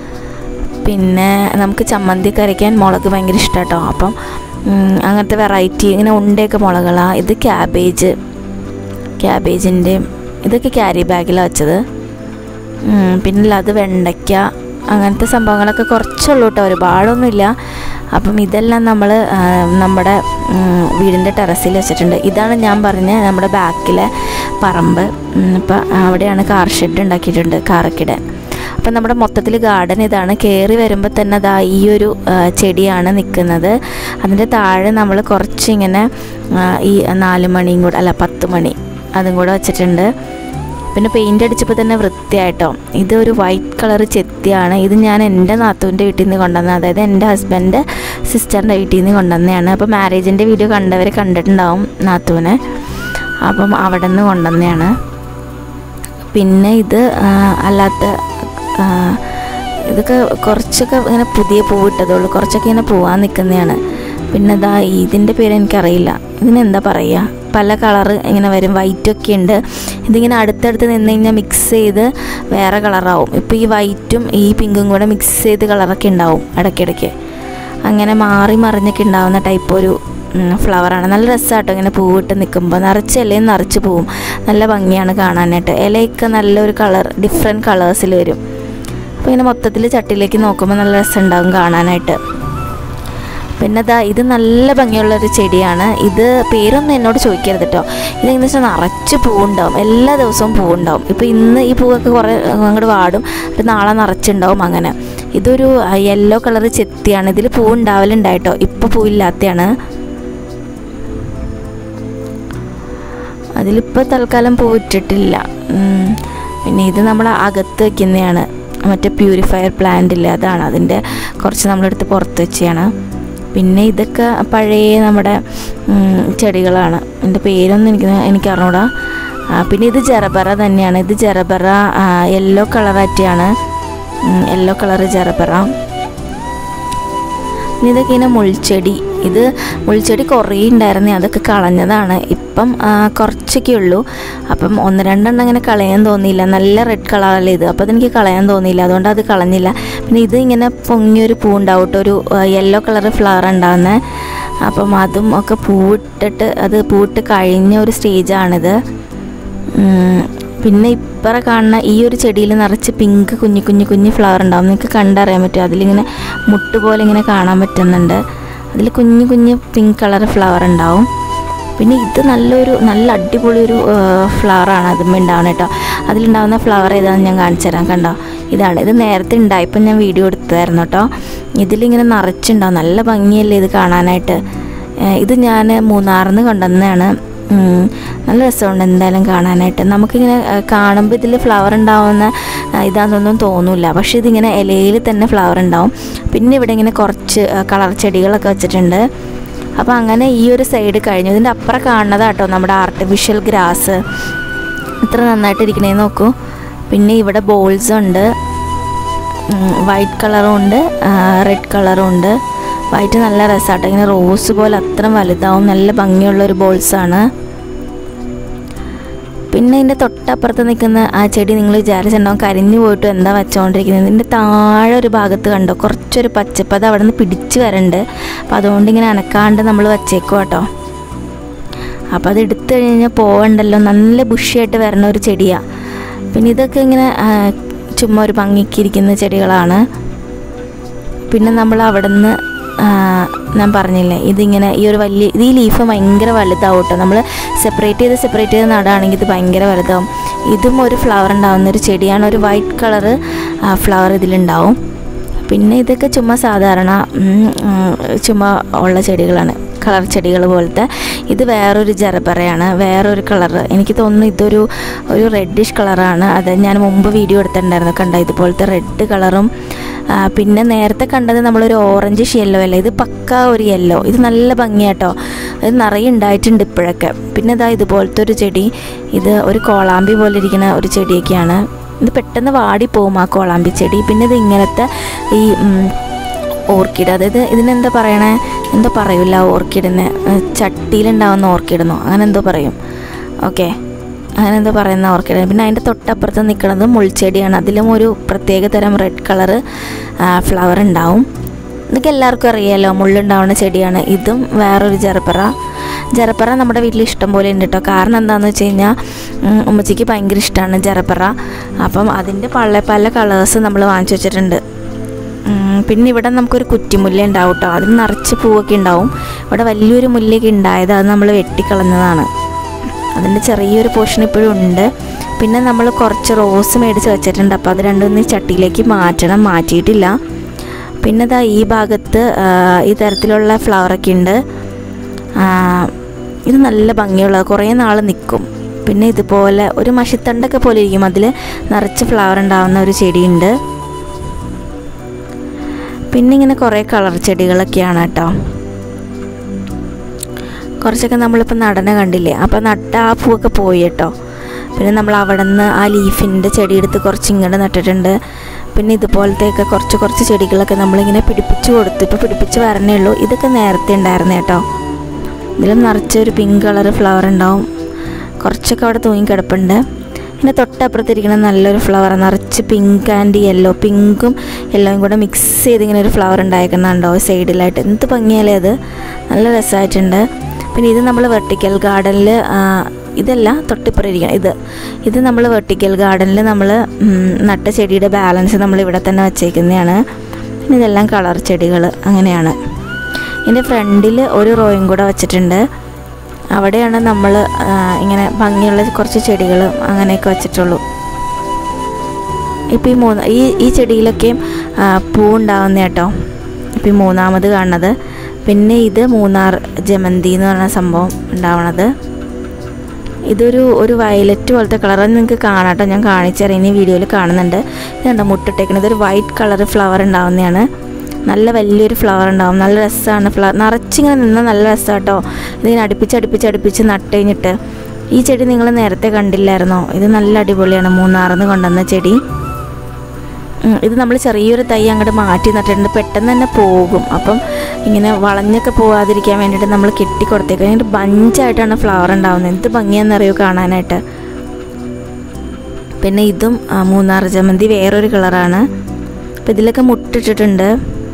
പിന്നെ നമുക്ക് ചമ്മന്തി കരയ്ക്കാൻ മുളക് ഭയങ്കര ഇഷ്ടം കേട്ടോ അപ്പം ഉം, അങ്ങനത്തെ വെറൈറ്റി ഇങ്ങനെ ഉണ്ടയൊക്കെ മുളകളാണ് ഇത് ക്യാബേജ് ക്യാബേജിൻ്റെ ഇതൊക്കെ ക്യാരി ബാഗിലാണ് വെച്ചത് ഉം, പിന്നെ അത് വെണ്ടയ്ക്ക അങ്ങനത്തെ സംഭവങ്ങളൊക്കെ കുറച്ചുള്ളൂ കേട്ടോ ഒരുപാടൊന്നുമില്ല അപ്പം ഇതെല്ലാം നമ്മൾ നമ്മുടെ ഉം, വീടിൻ്റെ ടെറസിൽ വെച്ചിട്ടുണ്ട് ഇതാണ് ഞാൻ പറഞ്ഞ നമ്മുടെ ബാക്കിലെ പറമ്പ് ഇപ്പം അവിടെയാണ് കാർ ഷെഡ് ഉണ്ടാക്കിയിട്ടുണ്ട് കാറൊക്കിടാൻ അപ്പം നമ്മുടെ മൊത്തത്തിൽ ഗാർഡൻ ഇതാണ് കയറി വരുമ്പോൾ തന്നെ അതാ ഈ ഒരു ആ, ചെടിയാണ് നിൽക്കുന്നത് അതിൻ്റെ താഴെ നമ്മൾ കുറച്ചിങ്ങനെ ആ, ഈ നാല് മണിയും കൂടെ അല്ല പത്ത് മണി അതും കൂടെ വെച്ചിട്ടുണ്ട് പിന്നെ പെയിൻ്റ് അടിച്ചപ്പോൾ തന്നെ വൃത്തിയായിട്ടോ ഇത് ഒരു വൈറ്റ് കളർ ചെത്തിയാണ് ഇത് ഞാൻ എൻ്റെ നാത്തൂൻ്റെ വീട്ടിൽ നിന്ന് കൊണ്ടുവന്ന അതായത് എൻ്റെ ഹസ്ബൻഡ് സിസ്റ്ററിൻ്റെ വീട്ടിൽ നിന്ന് കൊണ്ടുവന്നതാണ് അപ്പോൾ മാരേജിൻ്റെ വീഡിയോ കണ്ടവർ കണ്ടിട്ടുണ്ടാവും നാത്തൂനെ അപ്പം അവിടെ നിന്ന് കൊണ്ടുവന്നതാണ് പിന്നെ ഇത് ആ, അല്ലാത്ത ആ, ഇതൊക്കെ കുറച്ചൊക്കെ ഇങ്ങനെ പുതിയ പൂവിട്ടതുള്ളൂ കുറച്ചൊക്കെ ഇങ്ങനെ പോവാൻ നിൽക്കുന്നതാണ് പിന്നെ ഇതാ ഇതിൻ്റെ പേര് എനിക്കറിയില്ല ഇതിനെന്താ പറയുക പല കളറ് ഇങ്ങനെ വരും വൈറ്റൊക്കെ ഉണ്ട് ഇതിങ്ങനെ അടുത്തടുത്ത് നിന്ന് കഴിഞ്ഞാൽ മിക്സ് ചെയ്ത് വേറെ കളറാവും ഇപ്പോൾ ഈ വൈറ്റും ഈ പിങ്കും കൂടെ മിക്സ് ചെയ്ത് കളറൊക്കെ ഉണ്ടാവും ഇടയ്ക്കിടയ്ക്ക് അങ്ങനെ മാറി മറിഞ്ഞൊക്കെ ഉണ്ടാവുന്ന ടൈപ്പ് ഒരു ഫ്ലവറാണ് നല്ല രസമാട്ടോ ഇങ്ങനെ പൂവിട്ട് നിൽക്കുമ്പോൾ നിറച്ച് ഇലയും നിറച്ച് പോവും നല്ല ഭംഗിയാണ് കാണാനായിട്ട് ഇലയൊക്കെ നല്ലൊരു കളർ ഡിഫറെൻറ്റ് കളേഴ്സിൽ വരും അപ്പോൾ ഇങ്ങനെ മൊത്തത്തിൽ ചട്ടിയിലേക്ക് നോക്കുമ്പോൾ നല്ല രസമുണ്ടാകും കാണാനായിട്ട് പിന്നെ ദാ ഇത് നല്ല ഭംഗിയുള്ളൊരു ചെടിയാണ് ഇത് പേരൊന്നും എന്നോട് ചോദിക്കരുത് കേട്ടോ ഇതെന്ന് വെച്ചാൽ നിറച്ച് പൂവുണ്ടാവും എല്ലാ ദിവസവും പൂവുണ്ടാവും ഇപ്പോൾ ഇന്ന് ഈ പൂവൊക്കെ കുറേ അങ്ങോട്ട് വാടും ഒരു നാളെ നിറച്ചുണ്ടാവും അങ്ങനെ ഇതൊരു യെല്ലോ കളർ ചെത്തിയാണ് ഇതിൽ പൂവുണ്ടാവലുണ്ടായിട്ടോ ഇപ്പോൾ പൂവില്ലാത്തതാണ് അതിലിപ്പോൾ തൽക്കാലം പൂവിട്ടിട്ടില്ല ഉം. പിന്നെ ഇത് നമ്മൾ അകത്ത് വയ്ക്കുന്നതാണ് മറ്റേ പ്യൂരിഫയർ പ്ലാന്റ് ഇല്ലേ അതാണ് അതിൻ്റെ കുറച്ച് നമ്മളെടുത്ത് പുറത്ത് വെച്ചാണ് പിന്നെ ഇതൊക്കെ പഴയ നമ്മുടെ ഉം, ചെടികളാണ് എൻ്റെ പേരൊന്നും എനിക്ക് എനിക്ക് അറിഞ്ഞൂടാ ആ, പിന്നെ ഇത് ജറബറ തന്നെയാണ് ഇത് ജറബറ യെല്ലോ കളറാറ്റിയാണ് യെല്ലോ കളറ് ജറബറ പിന്നെ ഇതൊക്കെ ഇങ്ങനെ മുൾച്ചെടി ഇത് മുൾച്ചെടി കുറേ ഉണ്ടായിരുന്നേ അതൊക്കെ കളഞ്ഞതാണ് ഇപ്പം ആ, കുറച്ചൊക്കെ ഉള്ളൂ അപ്പം ഒന്ന് രണ്ടെണ്ണം അങ്ങനെ കളയാൻ തോന്നിയില്ല നല്ല റെഡ് കളറല്ലേ ഇത് അപ്പോൾ അതെനിക്ക് കളയാൻ തോന്നിയില്ല അതുകൊണ്ട് അത് കളഞ്ഞില്ല പിന്നെ ഇത് ഇങ്ങനെ പൊങ്ങിയൊരു പൂ ഉണ്ടാവും കേട്ടോ ഒരു യെല്ലോ കളർ ഫ്ലവർ ഉണ്ടാകുന്നത് അപ്പം അതും ഒക്കെ പൂവിട്ടിട്ട് അത് പൂവിട്ട് കഴിഞ്ഞ ഒരു സ്റ്റേജാണിത് ഉം, പിന്നെ ഇപ്പറ കാണുന്ന ഈ ഒരു ചെടിയിൽ നിറച്ച് പിങ്ക് കുഞ്ഞു കുഞ്ഞു കുഞ്ഞു ഫ്ലവർ ഉണ്ടാവും നിങ്ങൾക്ക് കണ്ടറിയാൻ പറ്റും അതിലിങ്ങനെ മുട്ട് പോലെ ഇങ്ങനെ കാണാൻ പറ്റുന്നുണ്ട് അതിൽ കുഞ്ഞു കുഞ്ഞു പിങ്ക് കളർ ഫ്ലവർ ഉണ്ടാവും പിന്നെ ഇത് നല്ലൊരു നല്ല അടിപൊളി ഒരു ഫ്ലവറാണ് അതുമ്മ ഉണ്ടാവുന്നത് കേട്ടോ അതിലുണ്ടാവുന്ന ഫ്ലവർ ഏതാണെന്ന് ഞാൻ കാണിച്ചു തരാം കണ്ടോ ഇതാണ് ഇത് നേരത്തെ ഉണ്ടായപ്പോൾ ഞാൻ വീഡിയോ എടുത്തതായിരുന്നു കേട്ടോ ഇതിലിങ്ങനെ നിറച്ചുണ്ടാവും നല്ല ഭംഗിയല്ലേ ഇത് കാണാനായിട്ട് ഏഹ് ഇത് ഞാൻ മൂന്നാറിൽ നിന്ന് കൊണ്ടുവന്നതാണ് ഉം, നല്ല രസമുണ്ട് എന്തായാലും കാണാനായിട്ട് നമുക്കിങ്ങനെ കാണുമ്പോൾ ഇതിൽ ഫ്ലവർ ഉണ്ടാവുന്ന ആ, ഇതാണെന്നൊന്നും തോന്നില്ല പക്ഷേ ഇതിങ്ങനെ ഇലയിൽ തന്നെ ഫ്ലവർ ഉണ്ടാവും പിന്നെ ഇവിടെ ഇങ്ങനെ കുറച്ച് കളർ ചെടികളൊക്കെ വെച്ചിട്ടുണ്ട് അപ്പോൾ അങ്ങനെ ഈ ഒരു സൈഡ് കഴിഞ്ഞു ഇതിൻ്റെ അപ്പുറം കാണുന്നതാട്ടോ നമ്മുടെ ആർട്ടിഫിഷ്യൽ ഗ്രാസ് ഇത്ര നന്നായിട്ട് ഇരിക്കണേ നോക്കൂ പിന്നെ ഇവിടെ ബോൾസ് ഉണ്ട് വൈറ്റ് കളറും ഉണ്ട് റെഡ് കളറും ഉണ്ട് വൈറ്റ് നല്ല രസമാട്ടോ ഇങ്ങനെ റോസ് പോലെ അത്ര വലുതാവും നല്ല ഭംഗിയുള്ള ഒരു ബോൾസാണ് പിന്നെ ഇതിൻ്റെ തൊട്ടപ്പുറത്ത് നിൽക്കുന്ന ആ ചെടി നിങ്ങൾ വിചാരിച്ചിട്ടുണ്ടാവും കരിഞ്ഞു പോയിട്ട് എന്താ വെച്ചുകൊണ്ടിരിക്കുന്നത് ഇതിൻ്റെ താഴെ ഒരു ഭാഗത്ത് കണ്ടോ കുറച്ചൊരു പച്ചപ്പ് അത് അവിടെ നിന്ന് പിടിച്ച് വരണ്ട് അപ്പോൾ അതുകൊണ്ട് ഇങ്ങനെ അനക്കാണ്ട് നമ്മൾ വച്ചേക്കും കേട്ടോ അപ്പോൾ അത് എടുത്തു കഴിഞ്ഞാൽ പോവണ്ടല്ലോ നല്ല ബുഷിയായിട്ട് വരുന്ന ഒരു ചെടിയാണ് പിന്നെ ഇതൊക്കെ ഇങ്ങനെ ആ, ചുമ്മാ ഒരു ഭംഗിക്കിരിക്കുന്ന ചെടികളാണ് പിന്നെ നമ്മൾ അവിടെ നിന്ന് ഞാൻ പറഞ്ഞില്ലേ ഇതിങ്ങനെ ഈ ഒരു വലിയ ഇത് ഈ ലീഫ് ഭയങ്കര വലുതാവും കേട്ടോ നമ്മൾ സെപ്പറേറ്റ് ചെയ്ത് സെപ്പറേറ്റ് ചെയ്ത് നടാണെങ്കിൽ ഇത് ഭയങ്കര വലുതാവും ഇതും ഒരു ഫ്ലവർ ഉണ്ടാവുന്ന ഒരു ചെടിയാണ് ഒരു വൈറ്റ് കളറ് ഫ്ലവർ ഇതിലുണ്ടാവും പിന്നെ ഇതൊക്കെ ചുമ്മാ സാധാരണ ഉം, ഉം, ചുമ്മാ ഉള്ള ചെടികളാണ് കളർ ചെടികൾ പോലത്തെ ഇത് വേറൊരു ജറബറയാണ് വേറൊരു കളർ എനിക്ക് തോന്നുന്നു ഇതൊരു ഒരു റെഡിഷ് കളറാണ് അത് ഞാൻ മുമ്പ് വീഡിയോ എടുത്തിട്ടുണ്ടായിരുന്നു കണ്ട ഇതുപോലത്തെ റെഡ് കളറും ആ, പിന്നെ നേരത്തെ കണ്ടത് നമ്മളൊരു ഓറഞ്ച് യെല്ലോ അല്ലേ ഇത് പക്ക ഒരു യെല്ലോ ഇത് നല്ല ഭംഗിയാട്ടോ ഇത് നിറയെ ഉണ്ടായിട്ടുണ്ട് ഇപ്പോഴൊക്കെ പിന്നെ ഇതാ ഇതുപോലത്തെ ഒരു ചെടി ഇത് ഒരു കോളാമ്പി പോലെ ഇരിക്കുന്ന ഒരു ചെടിയൊക്കെയാണ് ഇത് പെട്ടെന്ന് വാടിപ്പോവും ആ കോളാമ്പി ചെടി പിന്നെ ഇത് ഇങ്ങനത്തെ ഈ ഉം, ഓർക്കിഡ് അതായത് ഇതിനെന്താ പറയണേ എന്തോ പറയൂല ഓർക്കിഡിന് ചട്ടിയിലുണ്ടാവുന്ന ഓർക്കിഡെന്നോ അങ്ങനെ എന്തോ പറയും ഓക്കെ അങ്ങനെ എന്തോ പറയുന്ന ഓർക്കിഡ് പിന്നെ അതിൻ്റെ തൊട്ടപ്പുറത്ത് നിൽക്കുന്നത് മുൾച്ചെടിയാണ് അതിലും ഒരു പ്രത്യേക തരം റെഡ് കളറ് ഫ്ലവർ ഉണ്ടാവും ഇതൊക്കെ എല്ലാവർക്കും അറിയാമല്ലോ മുള്ളുണ്ടാവുന്ന ചെടിയാണ് ഇതും വേറൊരു ജറപ്പറ ജറപ്പറ നമ്മുടെ വീട്ടിൽ ഇഷ്ടം പോലെ ഉണ്ട് കേട്ടോ കാരണം എന്താണെന്ന് വെച്ച് കഴിഞ്ഞാൽ ഉം, ഉമ്മച്ചിക്ക് ഭയങ്കര ഇഷ്ടമാണ് ജറപ്പറ അപ്പം അതിൻ്റെ പല പല കളേഴ്സ് നമ്മൾ വാങ്ങിച്ചു വെച്ചിട്ടുണ്ട് ഉം, പിന്നെ ഇവിടെ നമുക്കൊരു കുറ്റിമുല്ല ഉണ്ടാവും കേട്ടോ അതിൽ നിറച്ച് പൂവൊക്കെ ഉണ്ടാവും ഇവിടെ വലിയൊരു മുല്ലയൊക്കെ ഉണ്ടായത് അത് നമ്മൾ വെട്ടിക്കളഞ്ഞതാണ് അതിൻ്റെ ചെറിയൊരു പോർഷൻ ഇപ്പോഴും ഉണ്ട് പിന്നെ നമ്മൾ കുറച്ച് റോസ് മേടിച്ച് വെച്ചിട്ടുണ്ട് അപ്പോൾ അത് രണ്ടും ഈ ചട്ടിയിലേക്ക് മാറ്റണം മാറ്റിയിട്ടില്ല പിന്നെ ദാ ഈ ഭാഗത്ത് ആ, ഈ തരത്തിലുള്ള ഫ്ലവറൊക്കെ ഉണ്ട് ആ, ഇത് നല്ല ഭംഗിയുള്ള കുറേ നാൾ നിൽക്കും പിന്നെ ഇതുപോലെ ഒരു മഷിത്തണ്ടൊക്കെ പോലെ ഇരിക്കും അതിൽ നിറച്ച് ഫ്ലവർ ഉണ്ടാവുന്ന ഒരു ചെടിയുണ്ട് പിന്നെ ഇങ്ങനെ കുറേ കളർ ചെടികളൊക്കെയാണ് കേട്ടോ കുറച്ചൊക്കെ നമ്മളിപ്പോൾ നടന കണ്ടില്ലേ അപ്പോൾ നട്ട ആ പൂവൊക്കെ പോയി കേട്ടോ പിന്നെ നമ്മൾ അവിടെ നിന്ന് ആ ലീഫിൻ്റെ ചെടി എടുത്ത് കുറച്ച് ഇങ്ങോട്ട് നട്ടിട്ടുണ്ട് പിന്നെ ഇതുപോലത്തെയൊക്കെ കുറച്ച് കുറച്ച് ചെടികളൊക്കെ നമ്മളിങ്ങനെ പിടിപ്പിച്ച് കൊടുത്തു ഇപ്പോൾ പിടിപ്പിച്ച് വരണേ ഉള്ളൂ ഇതൊക്കെ നേരത്തെ ഉണ്ടായിരുന്നു കേട്ടോ ഇതിലും നിറച്ചൊരു പിങ്ക് കളർ ഫ്ലവർ ഉണ്ടാവും കുറച്ചൊക്കെ അവിടെ തൂങ്ങി കിടപ്പുണ്ട് പിന്നെ തൊട്ടപ്പുറത്തിരിക്കുന്ന നല്ലൊരു ഫ്ലവർ നിറച്ച് പിങ്ക് ആൻഡ് യെല്ലോ പിങ്കും യെല്ലോയും കൂടെ മിക്സ് ചെയ്ത് ഇങ്ങനെ ഒരു ഫ്ലവർ ഉണ്ടായിരിക്കുന്നുണ്ടോ സൈഡിലായിട്ട് എന്ത് ഭംഗിയല്ലേ അത് നല്ല രസമായിട്ടുണ്ട് പിന്നെ ഇത് നമ്മൾ വെർട്ടിക്കൽ ഗാർഡനിൽ ഇതല്ല തൊട്ടിപ്പുറം ഇരിക്കണം ഇത് ഇത് നമ്മൾ വെർട്ടിക്കൽ ഗാർഡനിൽ നമ്മൾ നട്ട ചെടിയുടെ ബാലൻസ് നമ്മൾ ഇവിടെ തന്നെ വച്ചേക്കുന്നതാണ് പിന്നെ ഇതെല്ലാം കളർ ചെടികൾ അങ്ങനെയാണ് ഇതിൻ്റെ ഫ്രണ്ടിൽ ഒരു റോയും കൂടെ വച്ചിട്ടുണ്ട് അവിടെയാണ് നമ്മൾ ഇങ്ങനെ ഭംഗിയുള്ള കുറച്ച് ചെടികൾ അങ്ങനെയൊക്കെ വെച്ചിട്ടുള്ളൂ ഇപ്പോൾ ഈ മൂന്ന് ഈ ഈ ചെടിയിലൊക്കെയും ആ, പൂ ഉണ്ടാവുന്ന കേട്ടോ ഇപ്പോൾ ഈ മൂന്നാമത് കാണുന്നത് പിന്നെ ഇത് മൂന്നാർ ജമന്തി എന്ന് പറയുന്ന സംഭവം ഉണ്ടാവണത് ഇതൊരു ഒരു വയലറ്റ് പോലത്തെ കളർ അത് നിങ്ങൾക്ക് കാണാം കേട്ടോ ഞാൻ കാണിച്ചു തരാം ഇനി വീഡിയോയിൽ കാണുന്നുണ്ട് ഇതുണ്ട് മുട്ടിട്ടേക്കുന്നത് ഒരു വൈറ്റ് കളർ ഫ്ലവർ ഉണ്ടാവുന്നതാണ് നല്ല വലിയൊരു ഫ്ലവർ ഉണ്ടാവും നല്ല രസമാണ് ഫ്ലവർ നിറച്ചിങ്ങനെ നിന്നാൽ നല്ല രസമാണ് കേട്ടോ ഇതിങ്ങനെ അടുപ്പിച്ച് അടുപ്പിച്ച് അടുപ്പിച്ച് നട്ട് കഴിഞ്ഞിട്ട് ഈ ചെടി നിങ്ങൾ നേരത്തെ കണ്ടില്ലായിരുന്നോ ഇത് നല്ല അടിപൊളിയാണ് മൂന്നാറിൽ നിന്ന് കൊണ്ടുവന്ന ചെടി ഉം, ഇത് നമ്മൾ ചെറിയൊരു തൈ അങ്ങോട്ട് മാറ്റി നട്ടിട്ടുണ്ട് പെട്ടെന്ന് തന്നെ പോകും അപ്പം ഇങ്ങനെ വളഞ്ഞൊക്കെ പോകാതിരിക്കാൻ വേണ്ടിയിട്ട് നമ്മൾ കെട്ടി കൊടുത്തേക്കും അതിൻ്റെ ബഞ്ചായിട്ടാണ് ഫ്ലവർ ഉണ്ടാവുന്നത് എന്ത് ഭംഗിയാണെന്നറിയോ കാണാനായിട്ട് പിന്നെ ഇതും ആ, മൂന്നാർ ജമന്തി വേറൊരു കളറാണ് അപ്പം ഇതിലൊക്കെ മുട്ടിട്ടിട്ടുണ്ട്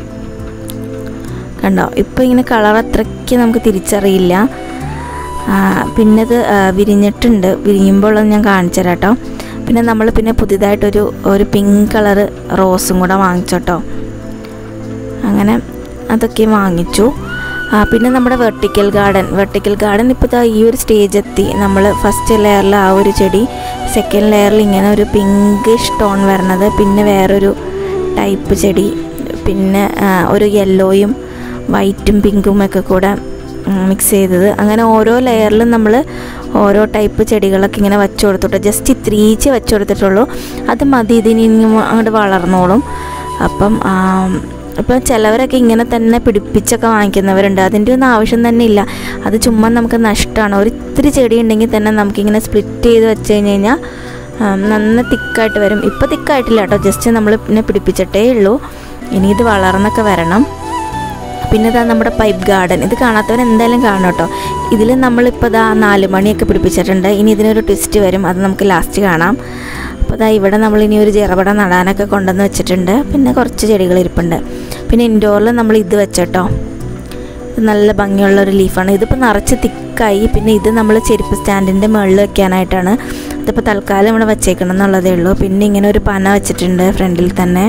കണ്ടോ ഇപ്പോൾ ഇങ്ങനെ കളർ അത്രയ്ക്ക് നമുക്ക് തിരിച്ചറിയില്ല ആ, പിന്നെ ഇത് ആ, വിരിഞ്ഞിട്ടുണ്ട് വിരിയുമ്പോൾ ഉള്ളത് ഞാൻ കാണിച്ചു തരാം കേട്ടോ പിന്നെ നമ്മൾ പിന്നെ പുതിയതായിട്ടൊരു ഒരു പിങ്ക് കളറ് റോസും കൂടെ വാങ്ങിച്ചോട്ടോ അങ്ങനെ അതൊക്കെ വാങ്ങിച്ചു ആ, പിന്നെ നമ്മുടെ വെർട്ടിക്കൽ ഗാർഡൻ വെർട്ടിക്കൽ ഗാർഡൻ ഇപ്പോൾ ദാ ഈ ഒരു സ്റ്റേജ് എത്തി നമ്മൾ ഫസ്റ്റ് ലെയറിൽ ആ ഒരു ചെടി സെക്കൻഡ് ലെയറിൽ ഇങ്ങനെ ഒരു പിങ്ക് സ്റ്റോൺ വരണത് പിന്നെ വേറൊരു ടൈപ്പ് ചെടി പിന്നെ ആ, ഒരു യെല്ലോയും വൈറ്റും പിങ്കും ഒക്കെ കൂടെ മിക്സ് ചെയ്തത് അങ്ങനെ ഓരോ ലെയറിലും നമ്മൾ ഓരോ ടൈപ്പ് ചെടികളൊക്കെ ഇങ്ങനെ വെച്ച് കൊടുത്തിട്ട് ജസ്റ്റ് ഇത്രീച്ച് വെച്ച് കൊടുത്തിട്ടുള്ളൂ അത് മതി ഇതിനി ഇങ്ങ് അങ്ങോട്ട് വളർന്നോളും അപ്പം ആം, ഇപ്പം ചിലവരൊക്കെ ഇങ്ങനെ തന്നെ പിടിപ്പിച്ചൊക്കെ വാങ്ങിക്കുന്നവരുണ്ട് അതിൻ്റെ ഒന്നും ആവശ്യം തന്നെ ഇല്ല അത് ചുമ്മാ നമുക്ക് നഷ്ടമാണ് ഒരു ഇത്തിരി ചെടി ഉണ്ടെങ്കിൽ തന്നെ നമുക്കിങ്ങനെ സ്പ്ലിറ്റ് ചെയ്ത് വെച്ച് കഴിഞ്ഞ് കഴിഞ്ഞാൽ ആം, നന്ന തിക്കായിട്ട് വരും ഇപ്പോൾ തിക്കായിട്ടില്ല കേട്ടോ ജസ്റ്റ് നമ്മൾ പിന്നെ പിടിപ്പിച്ചിട്ടേ ഉള്ളൂ ഇനി ഇത് വളർന്നൊക്കെ വരണം പിന്നെ ഇതാ നമ്മുടെ പൈപ്പ് ഗാർഡൻ ഇത് കാണാത്തവർ എന്തായാലും കാണും കേട്ടോ ഇതിൽ നമ്മളിപ്പോൾ ഇതാ നാല് മണിയൊക്കെ പിടിപ്പിച്ചിട്ടുണ്ട് ഇനി ഇതിനൊരു ട്വിസ്റ്റ് വരും അത് നമുക്ക് ലാസ്റ്റ് കാണാം അപ്പോൾ ഇതാ ഇവിടെ നമ്മൾ ഇനി ഒരു ചെറുപട നടാനൊക്കെ കൊണ്ടുവന്ന് വെച്ചിട്ടുണ്ട് പിന്നെ കുറച്ച് ചെടികൾ ഇരിപ്പുണ്ട് പിന്നെ ഇൻഡോറിൽ നമ്മൾ ഇത് വെച്ചോട്ടോ ഇത് നല്ല ഭംഗിയുള്ള ഒരു ലീഫാണ് ഇതിപ്പോൾ നിറച്ച് തിക്കായി പിന്നെ ഇത് നമ്മൾ ചെരുപ്പ് സ്റ്റാൻഡിൻ്റെ മുകളിൽ വെക്കാനായിട്ടാണ് ഇതിപ്പോൾ തൽക്കാലം ഇവിടെ വെച്ചേക്കണം എന്നുള്ളതേ ഉള്ളൂ പിന്നെ ഇങ്ങനെ ഒരു പന വെച്ചിട്ടുണ്ട് ഫ്രണ്ടിൽ തന്നെ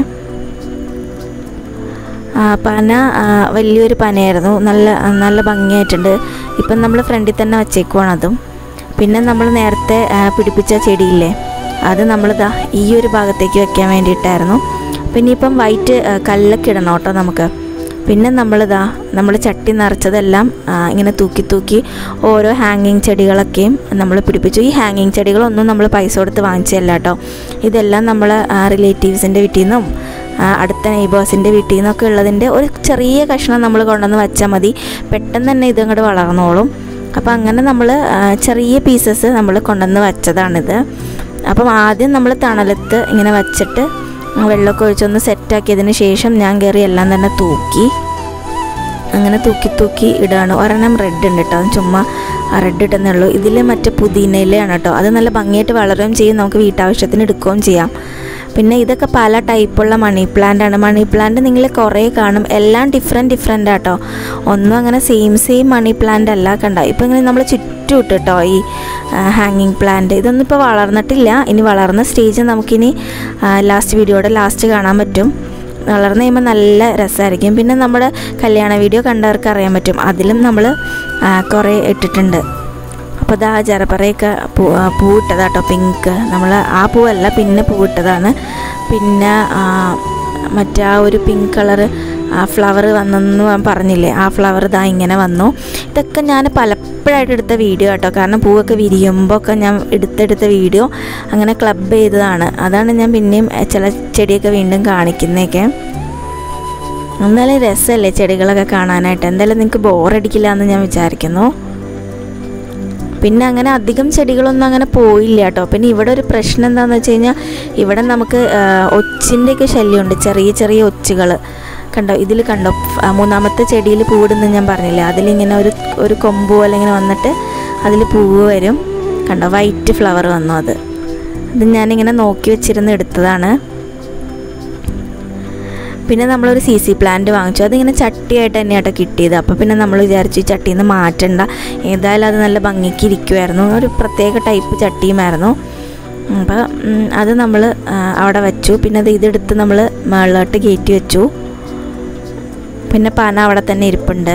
ആ, പന ആ, വലിയൊരു പനയായിരുന്നു നല്ല നല്ല ഭംഗിയായിട്ടുണ്ട് ഇപ്പം നമ്മൾ ഫ്രണ്ടിൽ തന്നെ വച്ചേക്കുവാണ് അതും പിന്നെ നമ്മൾ നേരത്തെ ആ, പിടിപ്പിച്ച ചെടിയില്ലേ അത് നമ്മളിതാ ഈ ഒരു ഭാഗത്തേക്ക് വെക്കാൻ വേണ്ടിയിട്ടായിരുന്നു പിന്നെ ഇപ്പം വൈറ്റ് ആ, കല്ലൊക്കെ ഇടണം കേട്ടോ നമുക്ക് പിന്നെ നമ്മളിതാ നമ്മൾ ചട്ടി നിറച്ചതെല്ലാം ആ, ഇങ്ങനെ തൂക്കി തൂക്കി ഓരോ ഹാങ്ങിങ് ചെടികളൊക്കെയും നമ്മൾ പിടിപ്പിച്ചു ഈ ഹാങ്ങിങ് ചെടികളൊന്നും നമ്മൾ പൈസ കൊടുത്ത് വാങ്ങിച്ചതല്ല കേട്ടോ ഇതെല്ലാം നമ്മൾ റിലേറ്റീവ്സിൻ്റെ വീട്ടിൽ നിന്നും ആ, അടുത്ത നെയ്ബേഴ്സിൻ്റെ വീട്ടിൽ നിന്നൊക്കെ ഉള്ളതിൻ്റെ ഒരു ചെറിയ കഷ്ണം നമ്മൾ കൊണ്ടുവന്ന് വെച്ചാൽ മതി പെട്ടെന്ന് തന്നെ ഇതങ്ങോട്ട് വളർന്നോളും അപ്പോൾ അങ്ങനെ നമ്മൾ ചെറിയ പീസസ് നമ്മൾ കൊണ്ടുവന്ന് വെച്ചതാണിത് അപ്പം ആദ്യം നമ്മൾ തണലത്ത് ഇങ്ങനെ വെച്ചിട്ട് വെള്ളമൊക്കെ ഒഴിച്ചൊന്ന് സെറ്റാക്കിയതിന് ശേഷം ഞാൻ കയറി എല്ലാം തന്നെ തൂക്കി അങ്ങനെ തൂക്കി തൂക്കി ഇടുകയാണ് ഒരെണ്ണം റെഡ് ഉണ്ട് കേട്ടോ അത് ചുമ്മാ റെഡ് ഇട്ടെന്നേ ഉള്ളൂ ഇതിൽ മറ്റേ പുതിനയിലയാണ് കേട്ടോ അത് നല്ല ഭംഗിയായിട്ട് വളരുകയും ചെയ്യും നമുക്ക് വീട്ടാവശ്യത്തിന് എടുക്കുകയും ചെയ്യാം പിന്നെ ഇതൊക്കെ പല ടൈപ്പുള്ള മണി പ്ലാന്റ് ആണ് മണി പ്ലാന്റ് നിങ്ങൾ കുറേ കാണും എല്ലാം ഡിഫറെൻറ്റ് ഡിഫറെൻ്റ് ആട്ടോ ഒന്നും അങ്ങനെ സെയിം സെയിം മണി പ്ലാന്റ് അല്ല കണ്ടോ ഇപ്പോൾ ഇങ്ങനെ നമ്മൾ ചുറ്റും ഇട്ട് കേട്ടോ ഈ ഹാങ്ങിങ് പ്ലാന്റ് ഇതൊന്നും ഇപ്പോൾ വളർന്നിട്ടില്ല ഇനി വളർന്ന സ്റ്റേജ് നമുക്കിനി ലാസ്റ്റ് വീഡിയോയുടെ ലാസ്റ്റ് കാണാൻ പറ്റും വളർന്നു കഴിയുമ്പോൾ നല്ല രസമായിരിക്കും പിന്നെ നമ്മുടെ കല്യാണ വീഡിയോ കണ്ടവർക്ക് അറിയാൻ പറ്റും അതിലും നമ്മൾ കുറേ ഇട്ടിട്ടുണ്ട് അപ്പോൾ ഇതാ ജറപ്പറയൊക്കെ പൂ ആ, പൂവിട്ടതാട്ടോ പിങ്ക് നമ്മൾ ആ പൂവല്ല പിന്നെ പൂവിട്ടതാണ് പിന്നെ ആ, മറ്റേ ആ ഒരു പിങ്ക് കളറ് ആ ഫ്ലവർ വന്നെന്ന് ഞാൻ പറഞ്ഞില്ലേ ആ ഫ്ലവർ ഇതാ ഇങ്ങനെ വന്നു ഇതൊക്കെ ഞാൻ പലപ്പോഴായിട്ട് എടുത്ത വീഡിയോ കേട്ടോ കാരണം പൂവൊക്കെ വിരിയുമ്പോൾ ഒക്കെ ഞാൻ എടുത്തെടുത്ത വീഡിയോ അങ്ങനെ ക്ലബ് ചെയ്തതാണ് അതാണ് ഞാൻ പിന്നെയും എ, ചില ചെടിയൊക്കെ വീണ്ടും കാണിക്കുന്നതൊക്കെ എന്നാലും രസമല്ലേ ചെടികളൊക്കെ കാണാനായിട്ട് എന്തായാലും നിങ്ങൾക്ക് ബോറടിക്കില്ല എന്ന് ഞാൻ വിചാരിക്കുന്നു പിന്നെ അങ്ങനെ അധികം ചെടികളൊന്നും അങ്ങനെ പോയില്ല കേട്ടോ പിന്നെ ഇവിടെ ഒരു പ്രശ്നം എന്താണെന്ന് വെച്ച് കഴിഞ്ഞാൽ ഇവിടെ നമുക്ക് ആ, ഒച്ചിൻ്റെയൊക്കെ ശല്യമുണ്ട് ചെറിയ ചെറിയ ഒച്ചുകൾ കണ്ടോ ഇതിൽ കണ്ടോ ഫ്- ആ, മൂന്നാമത്തെ ചെടിയിൽ പൂവിടുന്ന ഞാൻ പറഞ്ഞില്ലേ അതിലിങ്ങനെ ഒരു ഒരു കൊമ്പ് പോലെ ഇങ്ങനെ വന്നിട്ട് അതിൽ പൂവ് വരും കണ്ടോ വൈറ്റ് ഫ്ലവർ വന്നു അത് ഇത് ഞാനിങ്ങനെ നോക്കി വെച്ചിരുന്ന് എടുത്തതാണ് പിന്നെ നമ്മളൊരു സി സി പ്ലാന്റ് വാങ്ങിച്ചു അതിങ്ങനെ ചട്ടിയായിട്ട് തന്നെയാട്ടോ കിട്ടിയത് അപ്പോൾ പിന്നെ നമ്മൾ വിചാരിച്ചു ഈ ചട്ടിയിൽ നിന്ന് മാറ്റണ്ട ഏതായാലും അത് നല്ല ഭംഗിക്ക് ഇരിക്കുമായിരുന്നു ഒരു പ്രത്യേക ടൈപ്പ് ചട്ടിയുമായിരുന്നു അപ്പോൾ അത് നമ്മൾ അവിടെ വെച്ചു പിന്നെ അത് ഇതെടുത്ത് നമ്മൾ മുകളിലോട്ട് കയറ്റി വെച്ചു പിന്നെ പന അവിടെ തന്നെ ഇരിപ്പുണ്ട്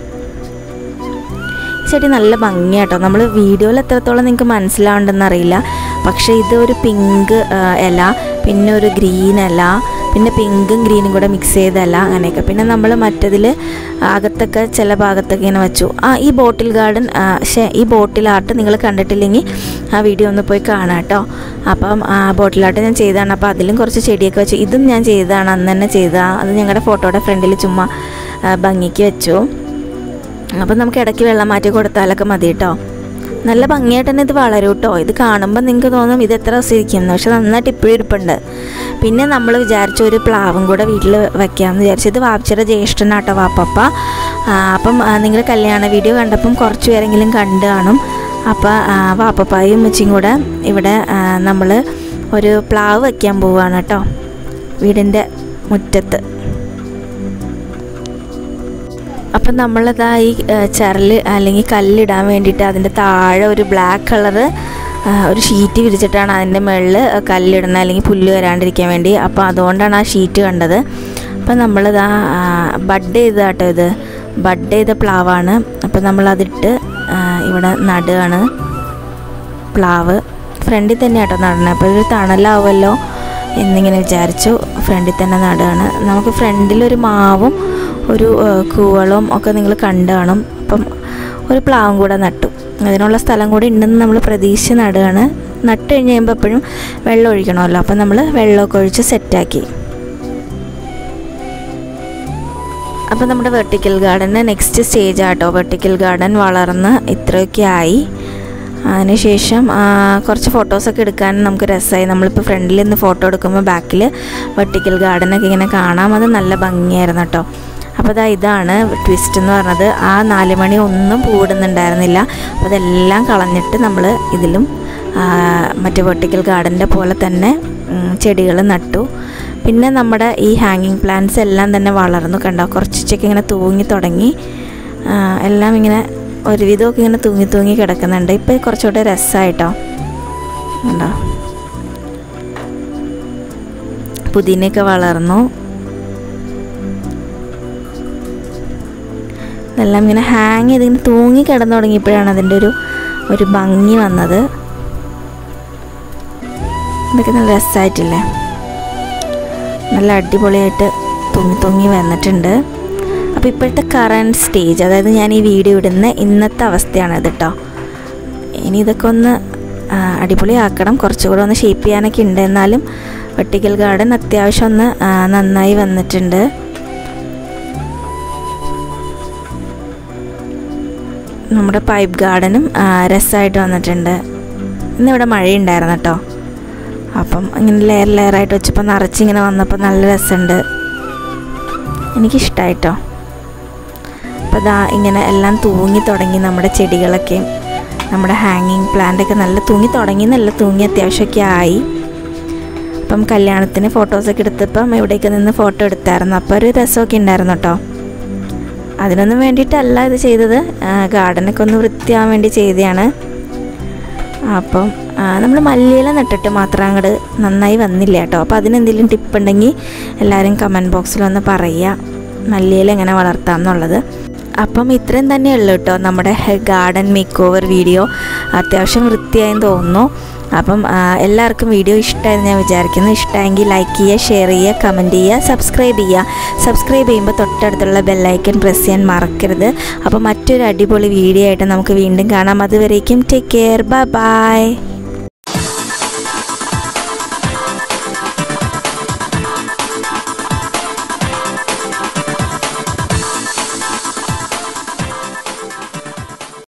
ഈ ചെടി നല്ല ഭംഗിയാട്ടോ നമ്മൾ വീഡിയോയിൽ എത്രത്തോളം നിങ്ങൾക്ക് മനസ്സിലാവുണ്ടെന്ന് അറിയില്ല പക്ഷേ ഇത് ഒരു പിങ്ക് ഇല പിന്നെ ഒരു ഗ്രീൻ ഇല പിന്നെ പിങ്കും ഗ്രീനും കൂടെ മിക്സ് ചെയ്തല്ല അങ്ങനെയൊക്കെ പിന്നെ നമ്മൾ മറ്റതിൽ അകത്തൊക്കെ ചില ഭാഗത്തൊക്കെ ഇങ്ങനെ വെച്ചു ആ ഈ ബോട്ടിൽ ഗാർഡൻ പക്ഷേ ഈ ബോട്ടിൽ ആർട്ട് നിങ്ങൾ കണ്ടിട്ടില്ലെങ്കിൽ ആ വീഡിയോ ഒന്ന് പോയി കാണാം കേട്ടോ അപ്പം ആ ബോട്ടിൽ ആർട്ട് ഞാൻ ചെയ്തതാണ് അപ്പോൾ അതിലും കുറച്ച് ചെടിയൊക്കെ വെച്ചു ഇതും ഞാൻ ചെയ്തതാണ് അന്ന് തന്നെ ചെയ്തതാണ് അത് ഞങ്ങളുടെ ഫോട്ടോയുടെ ഫ്രണ്ടിൽ ചുമ്മാ ആ, ഭംഗിക്ക് വെച്ചു അപ്പം നമുക്ക് ഇടയ്ക്ക് വെള്ളം മാറ്റി കൊടുത്താലൊക്കെ മതി കേട്ടോ നല്ല ഭംഗിയായിട്ട് തന്നെ ഇത് വളരും കേട്ടോ ഇത് കാണുമ്പോൾ നിങ്ങൾക്ക് തോന്നും ഇത് എത്ര ദിവസം ഇരിക്കുന്നു പക്ഷെ നന്നായിട്ട് ഇപ്പോഴും ഇരിപ്പുണ്ട് പിന്നെ നമ്മൾ വിചാരിച്ച ഒരു പ്ലാവും കൂടെ വീട്ടിൽ വെക്കാമെന്ന് വിചാരിച്ചു ഇത് വാപ്പച്ചിയുടെ ജ്യേഷ്ഠനാട്ടോ വാപ്പപ്പ ആ, അപ്പം നിങ്ങൾ കല്യാണ വീഡിയോ കണ്ടപ്പം കുറച്ച് പേരെങ്കിലും കണ്ടു കാണും അപ്പോൾ വാപ്പപ്പായും ഉമ്മച്ചിയും കൂടെ ഇവിടെ നമ്മൾ ഒരു പ്ലാവ് വയ്ക്കാൻ പോവുകയാണ് കേട്ടോ വീടിൻ്റെ മുറ്റത്ത് അപ്പം നമ്മളിതാ ഈ ചരൽ അല്ലെങ്കിൽ കല്ലിടാൻ വേണ്ടിയിട്ട് അതിൻ്റെ താഴെ ഒരു ബ്ലാക്ക് കളറ് ഒരു ഷീറ്റ് വിരിച്ചിട്ടാണ് അതിൻ്റെ മുകളിൽ കല്ലിടുന്നത് അല്ലെങ്കിൽ പുല്ല് വരാണ്ടിരിക്കാൻ വേണ്ടി അപ്പോൾ അതുകൊണ്ടാണ് ആ ഷീറ്റ് കണ്ടത് അപ്പം നമ്മളിതാ ബഡ് ചെയ്താട്ടോ ഇത് ബഡ് ചെയ്ത പ്ലാവാണ് അപ്പം നമ്മളതിട്ട് ആ, ഇവിടെ നടുകയാണ് പ്ലാവ് ഫ്രണ്ടിൽ തന്നെ കേട്ടോ നടണേ അപ്പോൾ ഒരു തണലാവുമല്ലോ എന്നിങ്ങനെ വിചാരിച്ചു ഫ്രണ്ടിൽ തന്നെ നടുകയാണ് നമുക്ക് ഫ്രണ്ടിലൊരു മാവും ഒരു ആ, കൂവളവും ഒക്കെ നിങ്ങൾ കണ്ടു കാണും അപ്പം ഒരു പ്ലാവും കൂടെ നട്ടു അതിനുള്ള സ്ഥലം കൂടി ഉണ്ടെന്ന് നമ്മൾ പ്രതീക്ഷിച്ച് നടുകയാണ് നട്ട് കഴിഞ്ഞ് കഴിയുമ്പോൾ എപ്പോഴും വെള്ളം ഒഴിക്കണമല്ലോ അപ്പം നമ്മൾ വെള്ളമൊക്കെ ഒഴിച്ച് സെറ്റാക്കി അപ്പോൾ നമ്മുടെ വെർട്ടിക്കൽ ഗാർഡന് നെക്സ്റ്റ് സ്റ്റേജ് ആട്ടോ വെർട്ടിക്കൽ ഗാർഡൻ വളർന്ന് ഇത്രയൊക്കെ ആയി അതിനുശേഷം ആ, കുറച്ച് ഫോട്ടോസൊക്കെ എടുക്കാൻ നമുക്ക് രസമായി നമ്മളിപ്പോൾ ഫ്രണ്ടിൽ നിന്ന് ഫോട്ടോ എടുക്കുമ്പോൾ ബാക്കിൽ വെർട്ടിക്കൽ ഗാർഡനൊക്കെ ഇങ്ങനെ കാണാം അത് നല്ല ഭംഗിയായിരുന്നു കേട്ടോ അപ്പോൾ അതാ ഇതാണ് ട്വിസ്റ്റ് എന്ന് പറഞ്ഞത് ആ നാല് മണി ഒന്നും പൂടുന്നുണ്ടായിരുന്നില്ല അപ്പോൾ അതെല്ലാം കളഞ്ഞിട്ട് നമ്മൾ ഇതിലും ആ, മറ്റേ വെർട്ടിക്കൽ ഗാർഡൻ്റെ പോലെ തന്നെ ചെടികൾ നട്ടു പിന്നെ നമ്മുടെ ഈ ഹാങ്ങിങ് പ്ലാന്റ്സ് എല്ലാം തന്നെ വളർന്നു കണ്ടോ കുറച്ചൊക്കെ ഇങ്ങനെ തൂങ്ങി തുടങ്ങി ആ, എല്ലാം ഇങ്ങനെ ഒരുവിധമൊക്കെ ഇങ്ങനെ തൂങ്ങി തൂങ്ങി കിടക്കുന്നുണ്ട് ഇപ്പോൾ കുറച്ചുകൂടെ രസമായിട്ടോ കണ്ടോ പുതിനയൊക്കെ വളർന്നു ഇതെല്ലാം ഇങ്ങനെ ഹാങ് ചെയ്ത് ഇങ്ങനെ തൂങ്ങി കിടന്നു തുടങ്ങിയപ്പോഴാണ് അതിൻ്റെ ഒരു ഒരു ഭംഗി വന്നത് ഇതൊക്കെ നല്ല രസമായിട്ടില്ലേ നല്ല അടിപൊളിയായിട്ട് തൂങ്ങി തൂങ്ങി വന്നിട്ടുണ്ട് അപ്പോൾ ഇപ്പോഴത്തെ കറണ്ട് സ്റ്റേജ് അതായത് ഞാൻ ഈ വീഡിയോ ഇടുന്ന ഇന്നത്തെ അവസ്ഥയാണ് ഇത് കേട്ടോ ഇനി ഇതൊക്കെ ഒന്ന് ആ, അടിപൊളിയാക്കണം കുറച്ചുകൂടെ ഒന്ന് ഷേപ്പ് ചെയ്യാനൊക്കെ ഉണ്ട് എന്നാലും വെർട്ടിക്കൽ ഗാർഡൻ അത്യാവശ്യം ഒന്ന് ആ, നന്നായി വന്നിട്ടുണ്ട് നമ്മുടെ പൈപ്പ് ഗാർഡനും ആ, രസമായിട്ട് വന്നിട്ടുണ്ട് ഇന്നിവിടെ മഴയുണ്ടായിരുന്നു കേട്ടോ അപ്പം ഇങ്ങനെ ലെയർ ലെയറായിട്ട് വെച്ചപ്പോൾ നിറച്ചിങ്ങനെ വന്നപ്പോൾ നല്ല രസമുണ്ട് എനിക്കിഷ്ടമായിട്ടോ അപ്പോൾ ദാ ഇങ്ങനെ എല്ലാം തൂങ്ങി തുടങ്ങി നമ്മുടെ ചെടികളൊക്കെ നമ്മുടെ ഹാങ്ങിങ് പ്ലാന്റൊക്കെ നല്ല തൂങ്ങി തുടങ്ങി നല്ല തൂങ്ങി അത്യാവശ്യമൊക്കെ ആയി അപ്പം കല്യാണത്തിന് ഫോട്ടോസൊക്കെ എടുത്തപ്പം ഇവിടേക്ക് നിന്ന് ഫോട്ടോ എടുത്തായിരുന്നു അപ്പോൾ ഒരു രസമൊക്കെ ഉണ്ടായിരുന്നു കേട്ടോ അതിനൊന്നും വേണ്ടിയിട്ടല്ല ഇത് ചെയ്തത് ഗാർഡനൊക്കെ ഒന്ന് വൃത്തിയാവാൻ വേണ്ടി ചെയ്തതാണ് അപ്പം നമ്മൾ മല്ലിയില നട്ടിട്ട് മാത്രം അങ്ങോട്ട് നന്നായി വന്നില്ല കേട്ടോ അപ്പോൾ അതിനെന്തെങ്കിലും ടിപ്പ് ഉണ്ടെങ്കിൽ എല്ലാവരും കമൻറ്റ് ബോക്സിൽ ഒന്ന് പറയുക മല്ലിയില എങ്ങനെ വളർത്താം എന്നുള്ളത് അപ്പം ഇത്രയും തന്നെയുള്ളൂ കേട്ടോ നമ്മുടെ ഗാർഡൻ മേക്ക് ഓവർ വീഡിയോ അത്യാവശ്യം വൃത്തിയായെന്ന് തോന്നുന്നു അപ്പം ആ, എല്ലാവർക്കും വീഡിയോ ഇഷ്ടമായെന്ന് ഞാൻ വിചാരിക്കുന്നു ഇഷ്ടമായെങ്കിൽ ലൈക്ക് ചെയ്യുക ഷെയർ ചെയ്യുക കമൻറ്റ് ചെയ്യുക സബ്സ്ക്രൈബ് ചെയ്യുക സബ്സ്ക്രൈബ് ചെയ്യുമ്പോൾ തൊട്ടടുത്തുള്ള ബെല്ലൈക്കൺ പ്രസ് ചെയ്യാൻ മറക്കരുത് അപ്പോൾ മറ്റൊരു അടിപൊളി വീഡിയോ ആയിട്ട് നമുക്ക് വീണ്ടും കാണാം അതുവരേക്കും ടേക്ക് കെയർ ബൈ ബൈ